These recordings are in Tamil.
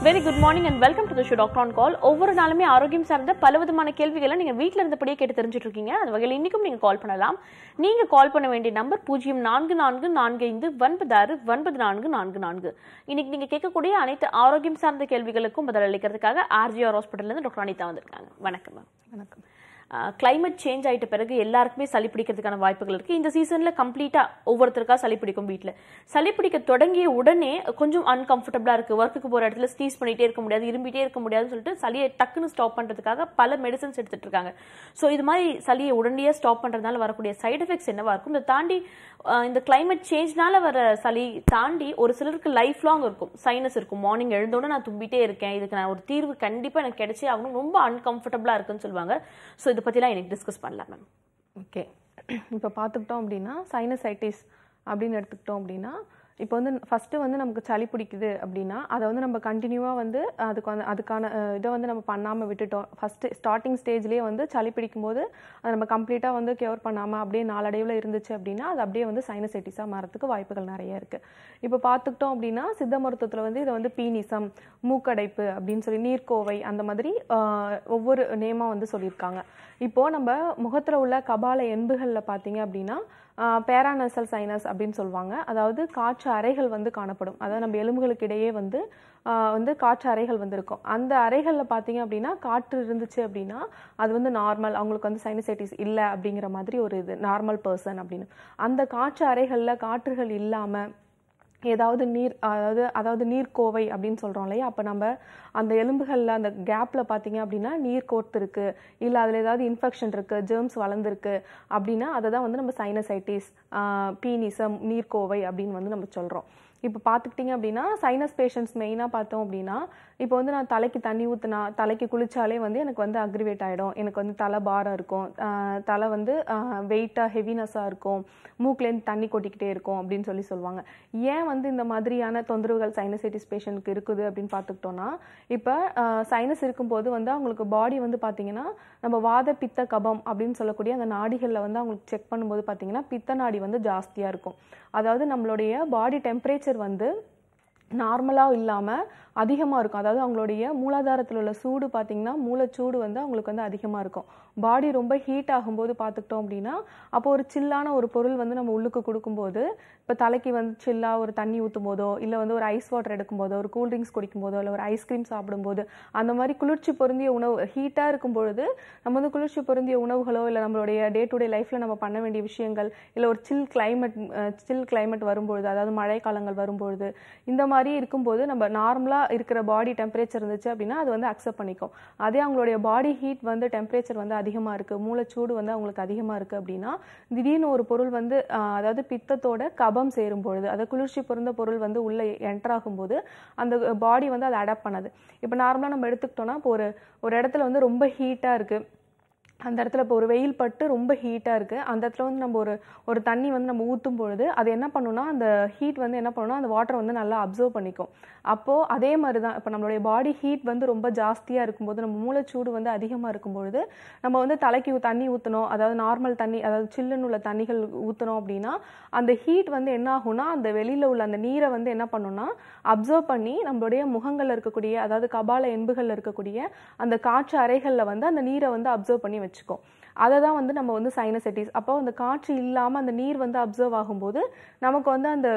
Very good morning and welcome to the show doctor on call ஒவ்வொரு நாளுமே ஆரோக்கியம் சார்ந்த பல விதமான கேள்விகளை நீங்க வீட்ல இருந்தபடியே கேட்டு தெரிஞ்சுட்டு இருக்கீங்க அந்த வகையில் இன்னைக்கும் நீங்க கால் பண்ணலாம் நீங்க கால் பண்ண வேண்டிய நம்பர் பூஜ்ஜியம் நான்கு நான்கு நான்கு ஐந்து ஒன்பது ஆறு ஒன்பது நான்கு நான்கு நான்கு இன்னைக்கு நீங்க கேட்கக்கூடிய அனைத்து ஆரோக்கியம் சார்ந்த கேள்விகளுக்கும் பதில் அளிக்கிறதுக்காக ஆர்ஜிஆர் ஹாஸ்பிட்டல்ல இருந்து டாக்டர் அனிதா வந்திருக்காங்க வணக்கம் மேம் வணக்கம் கிளைமேட் சேஞ்ச் ஆயிட்ட பிறகு எல்லாருக்குமே சளி பிடிக்கிறதுக்கான வாய்ப்புகள் இருக்கு இந்த சீசன்ல கம்ப்ளீட்டா ஒவ்வொருத்தருக்கா சளி பிடிக்கும் வீட்ல சளி பிடிக்க தொடங்கிய உடனே கொஞ்சம் அன்கம்ஃபர்டபுளா இருக்கு ஒர்க்குக்கு போற இடத்துல ஸ்டீஸ் பண்ணிட்டே இருக்க முடியாது இரும்பிட்டே இருக்க முடியாதுன்னு சொல்லிட்டு சளியை டக்குன்னு ஸ்டாப் பண்றதுக்காக பல மெடிசன்ஸ் எடுத்துட்டு இருக்காங்க ஸோ இது மாதிரி சளியை உடனடியாக ஸ்டாப் பண்றதுனால வரக்கூடிய சைடு எஃபெக்ட்ஸ் என்னவா இருக்கும் இதை தாண்டி அஹ், இந்த கிளைமேட் சேஞ்ச்னால வர சளி தாண்டி ஒரு சிலருக்கு லைஃப் லாங் இருக்கும் சைனஸ் இருக்கும் மார்னிங் எழுந்தோட நான் தும்பிட்டே இருக்கேன் இதுக்கு நான் ஒரு தீர்வு கண்டிப்பா எனக்கு கிடைச்சே ஆகணும் ரொம்ப அன்கம்ஃபர்டபுளா இருக்குன்னு சொல்லுவாங்க ஸோ இதை பத்திலாம் எனக்கு டிஸ்கஸ் பண்ணலாம் மேம் ஓகே இப்போ பார்த்துக்கிட்டோம் அப்படின்னா சைனசைட்டிஸ் அப்படின்னு எடுத்துக்கிட்டோம் அப்படின்னா இப்போ வந்து ஃபஸ்ட்டு வந்து நமக்கு சளி பிடிக்குது அப்படின்னா அதை வந்து நம்ம கண்டினியூவாக வந்து அதுக்கு வந்து அதுக்கான அஹ், இதை வந்து நம்ம பண்ணாமல் விட்டுட்டோம் ஃபஸ்ட்டு ஸ்டார்டிங் ஸ்டேஜ்லேயே வந்து சளி பிடிக்கும்போது அதை நம்ம கம்ப்ளீட்டாக வந்து கியூர் பண்ணாமல் அப்படியே நாளடைவில் இருந்துச்சு அப்படின்னா அது அப்படியே வந்து சைனசைட்டிஸாக மாறதுக்கு வாய்ப்புகள் நிறைய இருக்குது இப்போ பார்த்துக்கிட்டோம் அப்படின்னா சித்த மருத்துவத்தில் வந்து இதை வந்து பீனிசம் மூக்கடைப்பு அப்படின்னு சொல்லி நீர்க்கோவை அந்த மாதிரி ஆஹ், ஒவ்வொரு நேமாக வந்து சொல்லியிருக்காங்க இப்போது நம்ம முகத்தில் உள்ள கபால எண்புகளில் பார்த்தீங்க அப்படின்னா பேரானசல் சைனஸ் அப்படின்னு சொல்லுவாங்க அதாவது காற்று அறைகள் வந்து காணப்படும் அதாவது நம்ம எலும்புகளுக்கு இடையே வந்து ஆஹ், வந்து காற்று அறைகள் வந்து இருக்கும் அந்த அறைகளில் பார்த்தீங்க அப்படின்னா காற்று இருந்துச்சு அப்படின்னா அது வந்து நார்மல் அவங்களுக்கு வந்து சைனசைட்டிஸ் இல்லை அப்படிங்கிற மாதிரி ஒரு இது நார்மல் பர்சன் அப்படின்னு அந்த காற்று அறைகளில் காற்றுகள் இல்லாமல் ஏதாவது நீர் அதாவது அதாவது நீர்க்கோவை அப்படின்னு சொல்கிறோம் இல்லையா அப்போ நம்ம அந்த எலும்புகளில் அந்த கேப்பில் பார்த்தீங்க அப்படின்னா நீர் கோர்த்துருக்கு இல்லை அதில் ஏதாவது இன்ஃபெக்ஷன் இருக்குது ஜெர்ம்ஸ் வளர்ந்துருக்கு அப்படின்னா அதை தான் வந்து நம்ம சைனசைட்டிஸ் பீனிசம் நீர்க்கோவை அப்படின்னு வந்து நம்ம சொல்கிறோம் இப்போ பார்த்துக்கிட்டிங்க அப்படின்னா சைனஸ் பேஷண்ட்ஸ் மெயினாக பார்த்தோம் அப்படின்னா இப்போ வந்து நான் தலைக்கு தண்ணி ஊற்றினா தலைக்கு குளிச்சாலே வந்து எனக்கு வந்து அக்ரிவேட் ஆகிடும் எனக்கு வந்து தலை பாரம் இருக்கும் ஆஹ் தலை வந்து வெயிட்டாக ஹெவினஸாக இருக்கும் மூக்குலேருந்து தண்ணி கொட்டிக்கிட்டே இருக்கும் அப்படின்னு சொல்லி சொல்லுவாங்க ஏன் வந்து இந்த மாதிரியான தொந்தரவுகள் சைனசைட்டிஸ் பேஷண்ட்க்கு இருக்குது அப்படின்னு பார்த்துக்கிட்டோம்னா இப்போ சைனஸ் இருக்கும்போது வந்து அவங்களுக்கு பாடி வந்து பார்த்தீங்கன்னா நம்ம வாத பித்த கபம் அப்படின்னு சொல்லக்கூடிய அந்த நாடிகளில் வந்து அவங்களுக்கு செக் பண்ணும்போது பார்த்தீங்கன்னா பித்த நாடி வந்து ஜாஸ்தியாக இருக்கும் அதாவது நம்மளுடைய பாடி டெம்பரேச்சர் வந்து நார்மலாக இல்லாமல் அதிகமாக இருக்கும் அதாவது அவங்களுடைய மூலாதாரத்தில் உள்ள சூடு பார்த்தீங்கன்னா மூளைச்சூடு வந்து அவங்களுக்கு வந்து அதிகமாக இருக்கும் பாடி ரொம்ப ஹீட் ஆகும்போது பார்த்துக்கிட்டோம் அப்படின்னா அப்போ ஒரு சில்லான ஒரு பொருள் வந்து நம்ம உள்ளுக்கு கொடுக்கும்போது இப்போ தலைக்கு வந்து சில்லாக ஒரு தண்ணி ஊற்றும் போதோ இல்லை வந்து ஒரு ஐஸ் வாட்டர் எடுக்கும்போதோ ஒரு கூல் ட்ரிங்க்ஸ் குடிக்கும் போதோ இல்லை ஒரு ஐஸ்கிரீம் சாப்பிடும்போது அந்த மாதிரி குளிர்ச்சி பொருந்திய உணவு ஹீட்டாக இருக்கும் பொழுது நம்ம வந்து குளிர்ச்சி பொருந்திய உணவுகளோ இல்லை நம்மளுடைய டே டு டே லைஃப்பில் நம்ம பண்ண வேண்டிய விஷயங்கள் இல்லை ஒரு சில் கிளைமேட் சில் கிளைமேட் வரும்பொழுது அதாவது மழை காலங்கள் வரும்பொழுது இந்த மாதிரி இருக்கும்போது நம்ம நார்மலாக இருக்கிற பாடி டெம்பரேச்சர் இருந்துச்சு அப்படின்னா அது வந்து அக்செப்ட் பண்ணிக்கும் அதே அவங்களுடைய பாடி ஹீட் வந்து டெம்பரேச்சர் வந்து அதிகமாக இருக்குது மூளைச்சூடு வந்து அவங்களுக்கு அதிகமாக இருக்குது அப்படின்னா திடீர்னு ஒரு பொருள் வந்து ஆஹ், அதாவது பித்தத்தோட கபம் சேரும் பொழுது அது குளிர்ச்சி பொருந்த பொருள் வந்து உள்ளே என்டர் ஆகும்போது அந்த பாடி வந்து அதை அடாப்ட் பண்ணாது இப்போ நார்மலாக நம்ம எடுத்துக்கிட்டோம்னா இப்போ ஒரு ஒரு இடத்துல வந்து ரொம்ப ஹீட்டாக இருக்குது அந்த இடத்துல இப்போ ஒரு வெயில் பட்டு ரொம்ப ஹீட்டாக இருக்குது அந்த இடத்துல வந்து நம்ம ஒரு ஒரு தண்ணி வந்து நம்ம ஊற்றும் பொழுது அது என்ன பண்ணுன்னா அந்த ஹீட் வந்து என்ன பண்ணுன்னா அந்த வாட்டர் வந்து நல்லா அப்சர்வ் பண்ணிக்கும் அப்போது அதே மாதிரி தான் இப்போ நம்மளுடைய பாடி ஹீட் வந்து ரொம்ப ஜாஸ்தியாக இருக்கும்போது நம்ம மூளைச்சூடு வந்து அதிகமாக இருக்கும்பொழுது நம்ம வந்து தலைக்கு ஊ- தண்ணி ஊற்றணும் அதாவது நார்மல் தண்ணி அதாவது சில்லுன்னு உள்ள தண்ணிகள் ஊற்றணும் அப்படின்னா அந்த ஹீட் வந்து என்ன ஆகும்னா அந்த வெளியில் உள்ள அந்த நீரை வந்து என்ன பண்ணுன்னா அப்சர்வ் பண்ணி நம்மளுடைய முகங்களில் இருக்கக்கூடிய அதாவது கபால எண்புகளில் இருக்கக்கூடிய அந்த காற்று அறைகளில் வந்து அந்த நீரை வந்து அப்சர்வ் பண்ணி வச்சுக்கும் அதை தான் வந்து நம்ம வந்து சைனசைட்டிஸ் அப்போ அந்த காற்று இல்லாமல் அந்த நீர் வந்து அப்சர்வ் ஆகும்போது நமக்கு வந்து அந்த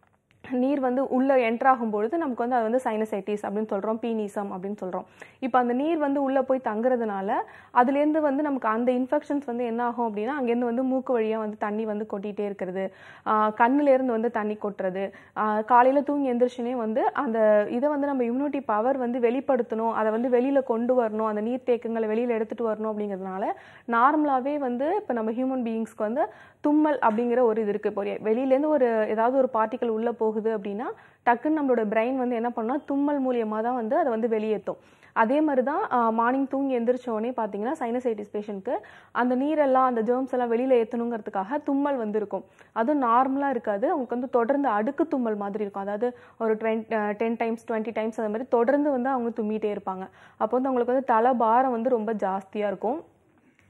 நீர் வந்து உள்ளே என்டர் ஆகும்பொழுது நமக்கு வந்து அது வந்து சைனசைட்டிஸ் அப்படின்னு சொல்கிறோம் பீனிசம் அப்படின்னு சொல்கிறோம் இப்போ அந்த நீர் வந்து உள்ளே போய் தங்குறதுனால அதுலேருந்து வந்து நமக்கு அந்த இன்ஃபெக்ஷன்ஸ் வந்து என்ன ஆகும் அப்படின்னா அங்கேருந்து வந்து மூக்கு வழியாக வந்து தண்ணி வந்து கொட்டிகிட்டே இருக்கிறது ஆஹ் கண்ணுலேருந்து வந்து தண்ணி கொட்டுறது காலையில் தூங்கி எந்திரிச்சுனே வந்து அந்த இதை வந்து நம்ம இம்யூனிட்டி பவர் வந்து வெளிப்படுத்தணும் அதை வந்து வெளியில் கொண்டு வரணும் அந்த நீர் தேக்கங்களை வெளியில் எடுத்துகிட்டு வரணும் அப்படிங்கிறதுனால நார்மலாகவே வந்து இப்போ நம்ம ஹியூமன் பீயிங்ஸ்க்கு வந்து தும்மல் அப்படிங்கிற ஒரு இது இருக்குது இப்போ வெளியிலேருந்து ஒரு ஏதாவது ஒரு பார்ட்டிக்கல் உள்ளே போகுது அப்படின்னா டக்குன்னு நம்மளோட பிரெயின் வந்து என்ன பண்ணா தும்மல் மூலியமாக தான் வந்து அதை வந்து வெளியேற்றும் அதே மாதிரி தான் மார்னிங் தூங்கி எந்திரிச்ச உடனே பார்த்தீங்கன்னா சைனசைட்டிஸ் பேஷண்ட்க்கு அந்த நீரெல்லாம் அந்த ஜெர்ம்ஸ் எல்லாம் வெளியில் ஏற்றணுங்கிறதுக்காக தும்மல் வந்து இருக்கும் அதுவும் நார்மலாக இருக்காது அவங்களுக்கு வந்து தொடர்ந்து அடுக்கு தும்மல் மாதிரி இருக்கும் அதாவது ஒரு twenty ten times twenty times அந்த மாதிரி தொடர்ந்து வந்து அவங்க தும்மிட்டே இருப்பாங்க அப்போ வந்து அவங்களுக்கு வந்து தலை பாரம் வந்து ரொம்ப ஜாஸ்தியாக இருக்கும்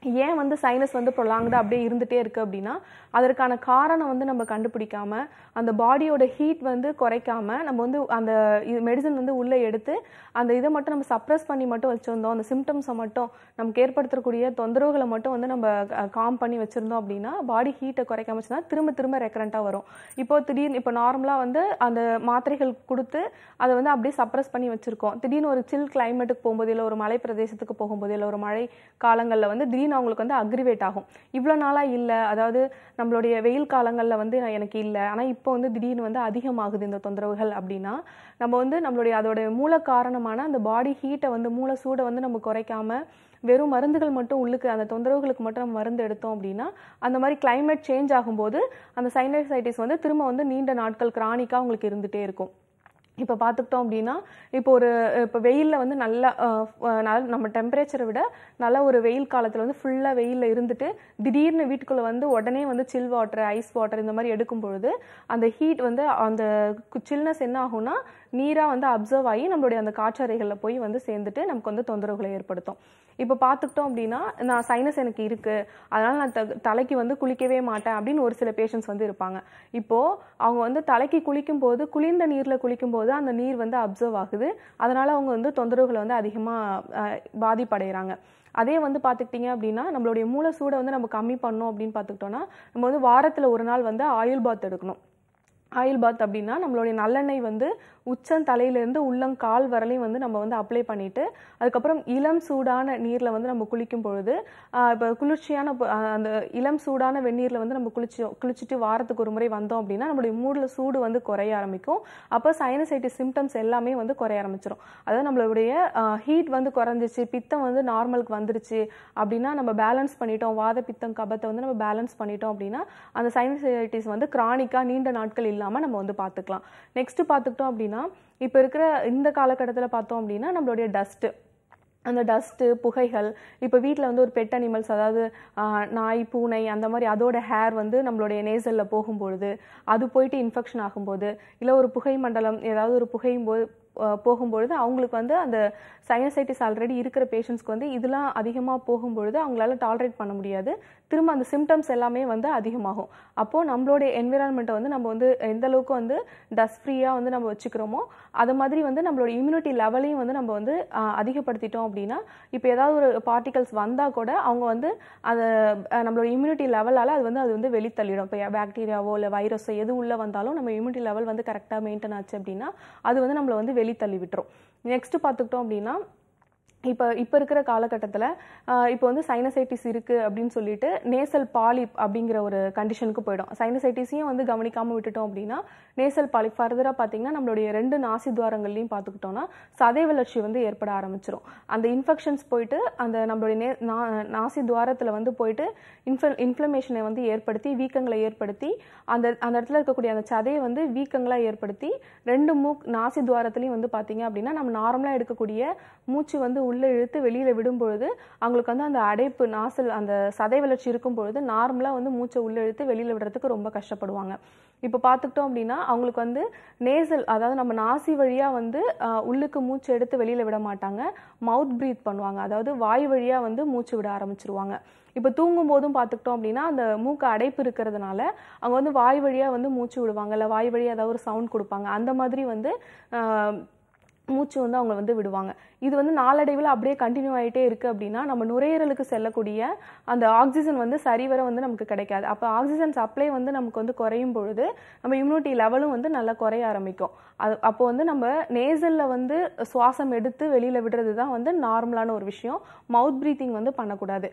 ஏன் வந்து சைனஸ் வந்து ப்ரொலாங்டாக அப்படியே இருந்துகிட்டே இருக்குது அப்படின்னா அதற்கான காரணம் வந்து நம்ம கண்டுபிடிக்காம அந்த பாடியோட ஹீட் வந்து குறைக்காம நம்ம வந்து அந்த மெடிசன் வந்து உள்ளே எடுத்து அந்த இதை மட்டும் நம்ம சப்ரஸ் பண்ணி மட்டும் வச்சுருந்தோம் அந்த சிம்டம்ஸை மட்டும் நமக்கு ஏற்படுத்தக்கூடிய தொந்தரவுகளை மட்டும் வந்து நம்ம காம் பண்ணி வச்சுருந்தோம் அப்படின்னா பாடி ஹீட்டை குறைக்காம வச்சுருந்தா திரும்ப திரும்ப ரெக்கரண்ட்டாக வரும் இப்போ திடீர்னு இப்போ நார்மலாக வந்து அந்த மாத்திரைகள் கொடுத்து அதை வந்து அப்படியே சப்ரஸ் பண்ணி வச்சுருக்கோம் திடீர்னு ஒரு சில் கிளைமேட்டுக்கு போகும்போது இல்லை ஒரு மலை பிரதேசத்துக்கு போகும்போது இல்லை ஒரு மழை காலங்களில் வந்து திடீர்னு அவங்களுக்கு வந்து அக்ரிவேட் ஆகும் இவ்வளோ நாளாக இல்லை அதாவது நம்மளுடைய வெயில் காலங்களில் வந்து நான் எனக்கு இல்லை ஆனால் இப்போ வந்து திடீர்னு வந்து அதிகமாகுது இந்த தொந்தரவுகள் அப்படின்னா நம்ம வந்து நம்மளுடைய அதோட மூல காரணமான அந்த பாடி ஹீட்டை வந்து மூல சூடை வந்து நம்ம குறைக்காம வெறும் மருந்துகள் மட்டும் உள்ளுக்கு அந்த தொந்தரவுகளுக்கு மட்டும் நம்ம மருந்து எடுத்தோம் அப்படின்னா அந்த மாதிரி கிளைமேட் சேஞ்ச் ஆகும்போது அந்த சைனசைட்டிஸ் வந்து திரும்ப வந்து நீண்ட நாட்கள் கிரானிக்காக உங்களுக்கு இருந்துகிட்டே இருக்கும் இப்போ பார்த்துக்கிட்டோம் அப்படின்னா இப்போ ஒரு இப்போ வெயிலில் வந்து நல்லா அஹ், அஹ், நல்ல- நம்ம டெம்பரேச்சரை விட நல்ல ஒரு வெயில் காலத்தில் வந்து ஃபுல்லாக வெயிலில் இருந்துட்டு திடீர்னு வீட்டுக்குள்ளே வந்து உடனே வந்து சில் வாட்டர் ஐஸ் வாட்டர் இந்த மாதிரி எடுக்கும் பொழுது அந்த ஹீட் வந்து அந்த சில்னஸ் என்ன ஆகும்னா நீராக வந்து அப்சர்வ் ஆகி நம்மளுடைய அந்த காற்றறைகளில் போய் வந்து சேர்ந்துட்டு நமக்கு வந்து தொந்தரவுகளை ஏற்படுத்தும் இப்போ பார்த்துக்கிட்டோம் அப்படின்னா நான் சைனஸ் எனக்கு இருக்கு அதனால நான் த- தலைக்கு வந்து குளிக்கவே மாட்டேன் அப்படின்னு ஒரு சில பேஷண்ட்ஸ் வந்து இருப்பாங்க இப்போ அவங்க வந்து தலைக்கு குளிக்கும் போது குளிர்ந்த நீர்ல குளிக்கும் போது அந்த நீர் வந்து அப்சர்வ் ஆகுது அதனால அவங்க வந்து தொந்தரவுகளை வந்து அதிகமா அஹ், பாதிப்படைகிறாங்க அதே வந்து பார்த்துக்கிட்டிங்க அப்படின்னா நம்மளுடைய மூல சூடை வந்து நம்ம கம்மி பண்ணோம் அப்படின்னு பார்த்துக்கிட்டோம்னா நம்ம வந்து வாரத்துல ஒரு நாள் வந்து ஆயில் பாத் எடுக்கணும் ஆயில் பாத் அப்படின்னா நம்மளுடைய நல்லெண்ணெய் வந்து உச்சம் தலையிலேருந்து உள்ளங்கால் வரலையும் வந்து நம்ம வந்து அப்ளை பண்ணிட்டு அதுக்கப்புறம் இளம் சூடான நீரில் வந்து நம்ம குளிக்கும் பொழுது இப்போ குளிர்ச்சியான ப- ஆஹ் அந்த இளம் சூடான வெந்நீரில் வந்து நம்ம குளிச்சு குளிச்சுட்டு வாரத்துக்கு ஒரு முறை வந்தோம் அப்படின்னா நம்மளுடைய மூடில் சூடு வந்து குறைய ஆரம்பிக்கும் அப்போ சைனசைட்டிஸ் சிம்டம்ஸ் எல்லாமே வந்து குறைய ஆரம்பிச்சிடும் அதாவது நம்மளுடைய ஹீட் வந்து குறைஞ்சிச்சு பித்தம் வந்து நார்மலுக்கு வந்துருச்சு அப்படின்னா நம்ம பேலன்ஸ் பண்ணிட்டோம் வாத பித்தம் கபத்தை வந்து நம்ம பேலன்ஸ் பண்ணிட்டோம் அப்படின்னா அந்த சைனசைட்டிஸ் வந்து கிரானிக்காக நீண்ட நாட்கள் இல்லாமல் நம்ம வந்து பார்த்துக்கலாம் நெக்ஸ்ட் பார்த்துக்கிட்டோம் அப்படின்னா இப்போ இருக்கிற இந்த காலகட்டத்தில் பார்த்தோம் அப்படின்னா நம்மளுடைய டஸ்ட்டு அந்த டஸ்ட்டு புகைகள் இப்போ வீட்டில் வந்து ஒரு பெட் அனிமல்ஸ் அதாவது ஆஹ், நாய் பூனை அந்த மாதிரி அதோட ஹேர் வந்து நம்மளுடைய நேசலில் போகும்பொழுது அது போயிட்டு இன்ஃபெக்ஷன் ஆகும்போது இல்லை ஒரு புகை மண்டலம் ஏதாவது ஒரு புகையும் போது ஆஹ், போகும்பொழுது அவங்களுக்கு வந்து அந்த சைனசைட்டிஸ் ஆல்ரெடி இருக்கிற பேஷண்ட்ஸ்க்கு வந்து இதெல்லாம் அதிகமாக போகும்பொழுது அவங்களால டாலரேட் பண்ண முடியாது திரும்ப அந்த சிம்டம்ஸ் எல்லாமே வந்து அதிகமாகும் அப்போது நம்மளுடைய என்விரான்மெண்ட்டை வந்து நம்ம வந்து எந்த அளவுக்கு வந்து டஸ்ட் ஃப்ரீயாக வந்து நம்ம வச்சுக்கிறோமோ அது மாதிரி வந்து நம்மளோட இம்யூனிட்டி லெவலையும் வந்து நம்ம வந்து ஆஹ், அதிகப்படுத்திட்டோம் அப்படின்னா இப்போ ஏதாவது ஒரு பார்ட்டிகல்ஸ் வந்தால் கூட அவங்க வந்து அதை அஹ், நம்மளோட இம்யூனிட்டி லெவலால் அது வந்து அது வந்து வெளித்தள்ளிடும் இப்போ பாக்டீரியாவோ இல்லை வைரஸோ எது உள்ளே வந்தாலும் நம்ம இம்யூனிட்டி லெவல் வந்து கரெக்டாக மெயின்டைன் ஆச்சு அப்படின்னா அது வந்து நம்மளை வந்து வெளித்தள்ளி விட்டுரும் நெக்ஸ்ட் பார்த்துக்கிட்டோம் அப்படின்னா இப்போ இப்போ இருக்கிற காலகட்டத்தில் இப்போ வந்து சைனசைட்டிஸ் இருக்குது அப்படின்னு சொல்லிட்டு நேசல் பாலிப் அப்படிங்கிற ஒரு கண்டிஷனுக்கு போயிடும் சைனசைட்டிஸையும் வந்து கவனிக்காமல் விட்டுட்டோம் அப்படின்னா நேசல் பாலிப் ஃபர்தராக பார்த்தீங்கன்னா நம்மளுடைய ரெண்டு நாசி துவாரங்கள்லையும் பார்த்துக்கிட்டோம்னா சதை வளர்ச்சி வந்து ஏற்பட ஆரம்பிச்சிரும் அந்த இன்ஃபெக்ஷன்ஸ் போயிட்டு அந்த நம்மளுடைய நே நா- நாசி துவாரத்தில் வந்து போயிட்டு இன்ஃப இன்ஃப்ளமேஷனை வந்து ஏற்படுத்தி வீக்கங்களை ஏற்படுத்தி அந்த அந்த இடத்துல இருக்கக்கூடிய அந்த சதையை வந்து வீக்கங்களாக ஏற்படுத்தி ரெண்டு மூக் நாசி துவாரத்துலையும் வந்து பார்த்தீங்க அப்படின்னா நம்ம நார்மலாக எடுக்கக்கூடிய மூச்சு வந்து உள்ளே இழுத்து வெளியில் விடும்பொழுது அவங்களுக்கு வந்து அந்த அடைப்பு நாசல் அந்த சதை வளர்ச்சி இருக்கும் பொழுது நார்மலாக வந்து மூச்சை உள்ளே இழுத்து வெளியில் விடுறதுக்கு ரொம்ப கஷ்டப்படுவாங்க இப்போ பார்த்துக்கிட்டோம் அப்படின்னா அவங்களுக்கு வந்து நேசல் அதாவது நம்ம நாசி வழியாக வந்து ஆஹ், உள்ளுக்கு மூச்சு எடுத்து வெளியில் விட மாட்டாங்க மவுத் ப்ரீத் பண்ணுவாங்க அதாவது வாய் வழியாக வந்து மூச்சு விட ஆரம்பிச்சிருவாங்க இப்போ தூங்கும் போதும் பார்த்துக்கிட்டோம் அப்படின்னா அந்த மூக்கு அடைப்பு இருக்கிறதுனால அவங்க வந்து வாய் வழியாக வந்து மூச்சு விடுவாங்க இல்லை வாய் வழியாக ஏதாவது ஒரு சவுண்ட் கொடுப்பாங்க அந்த மாதிரி வந்து ஆஹ், மூச்சு வந்து அவங்க வந்து விடுவாங்க இது வந்து நாளடைவில் அப்படியே கண்டினியூ ஆகிட்டே இருக்குது அப்படின்னா நம்ம நுரையீரலுக்கு செல்லக்கூடிய அந்த ஆக்சிஜன் வந்து சரிவர வந்து நமக்கு கிடைக்காது அப்போ ஆக்சிஜன் சப்ளை வந்து நமக்கு வந்து குறையும் பொழுது நம்ம இம்யூனிட்டி லெவலும் வந்து நல்லா குறைய ஆரம்பிக்கும் அது அப்போ வந்து நம்ம நேசலில் வந்து சுவாசம் எடுத்து வெளியில் விடுறது தான் வந்து நார்மலான ஒரு விஷயம் மவுத் ப்ரீத்திங் வந்து பண்ணக்கூடாது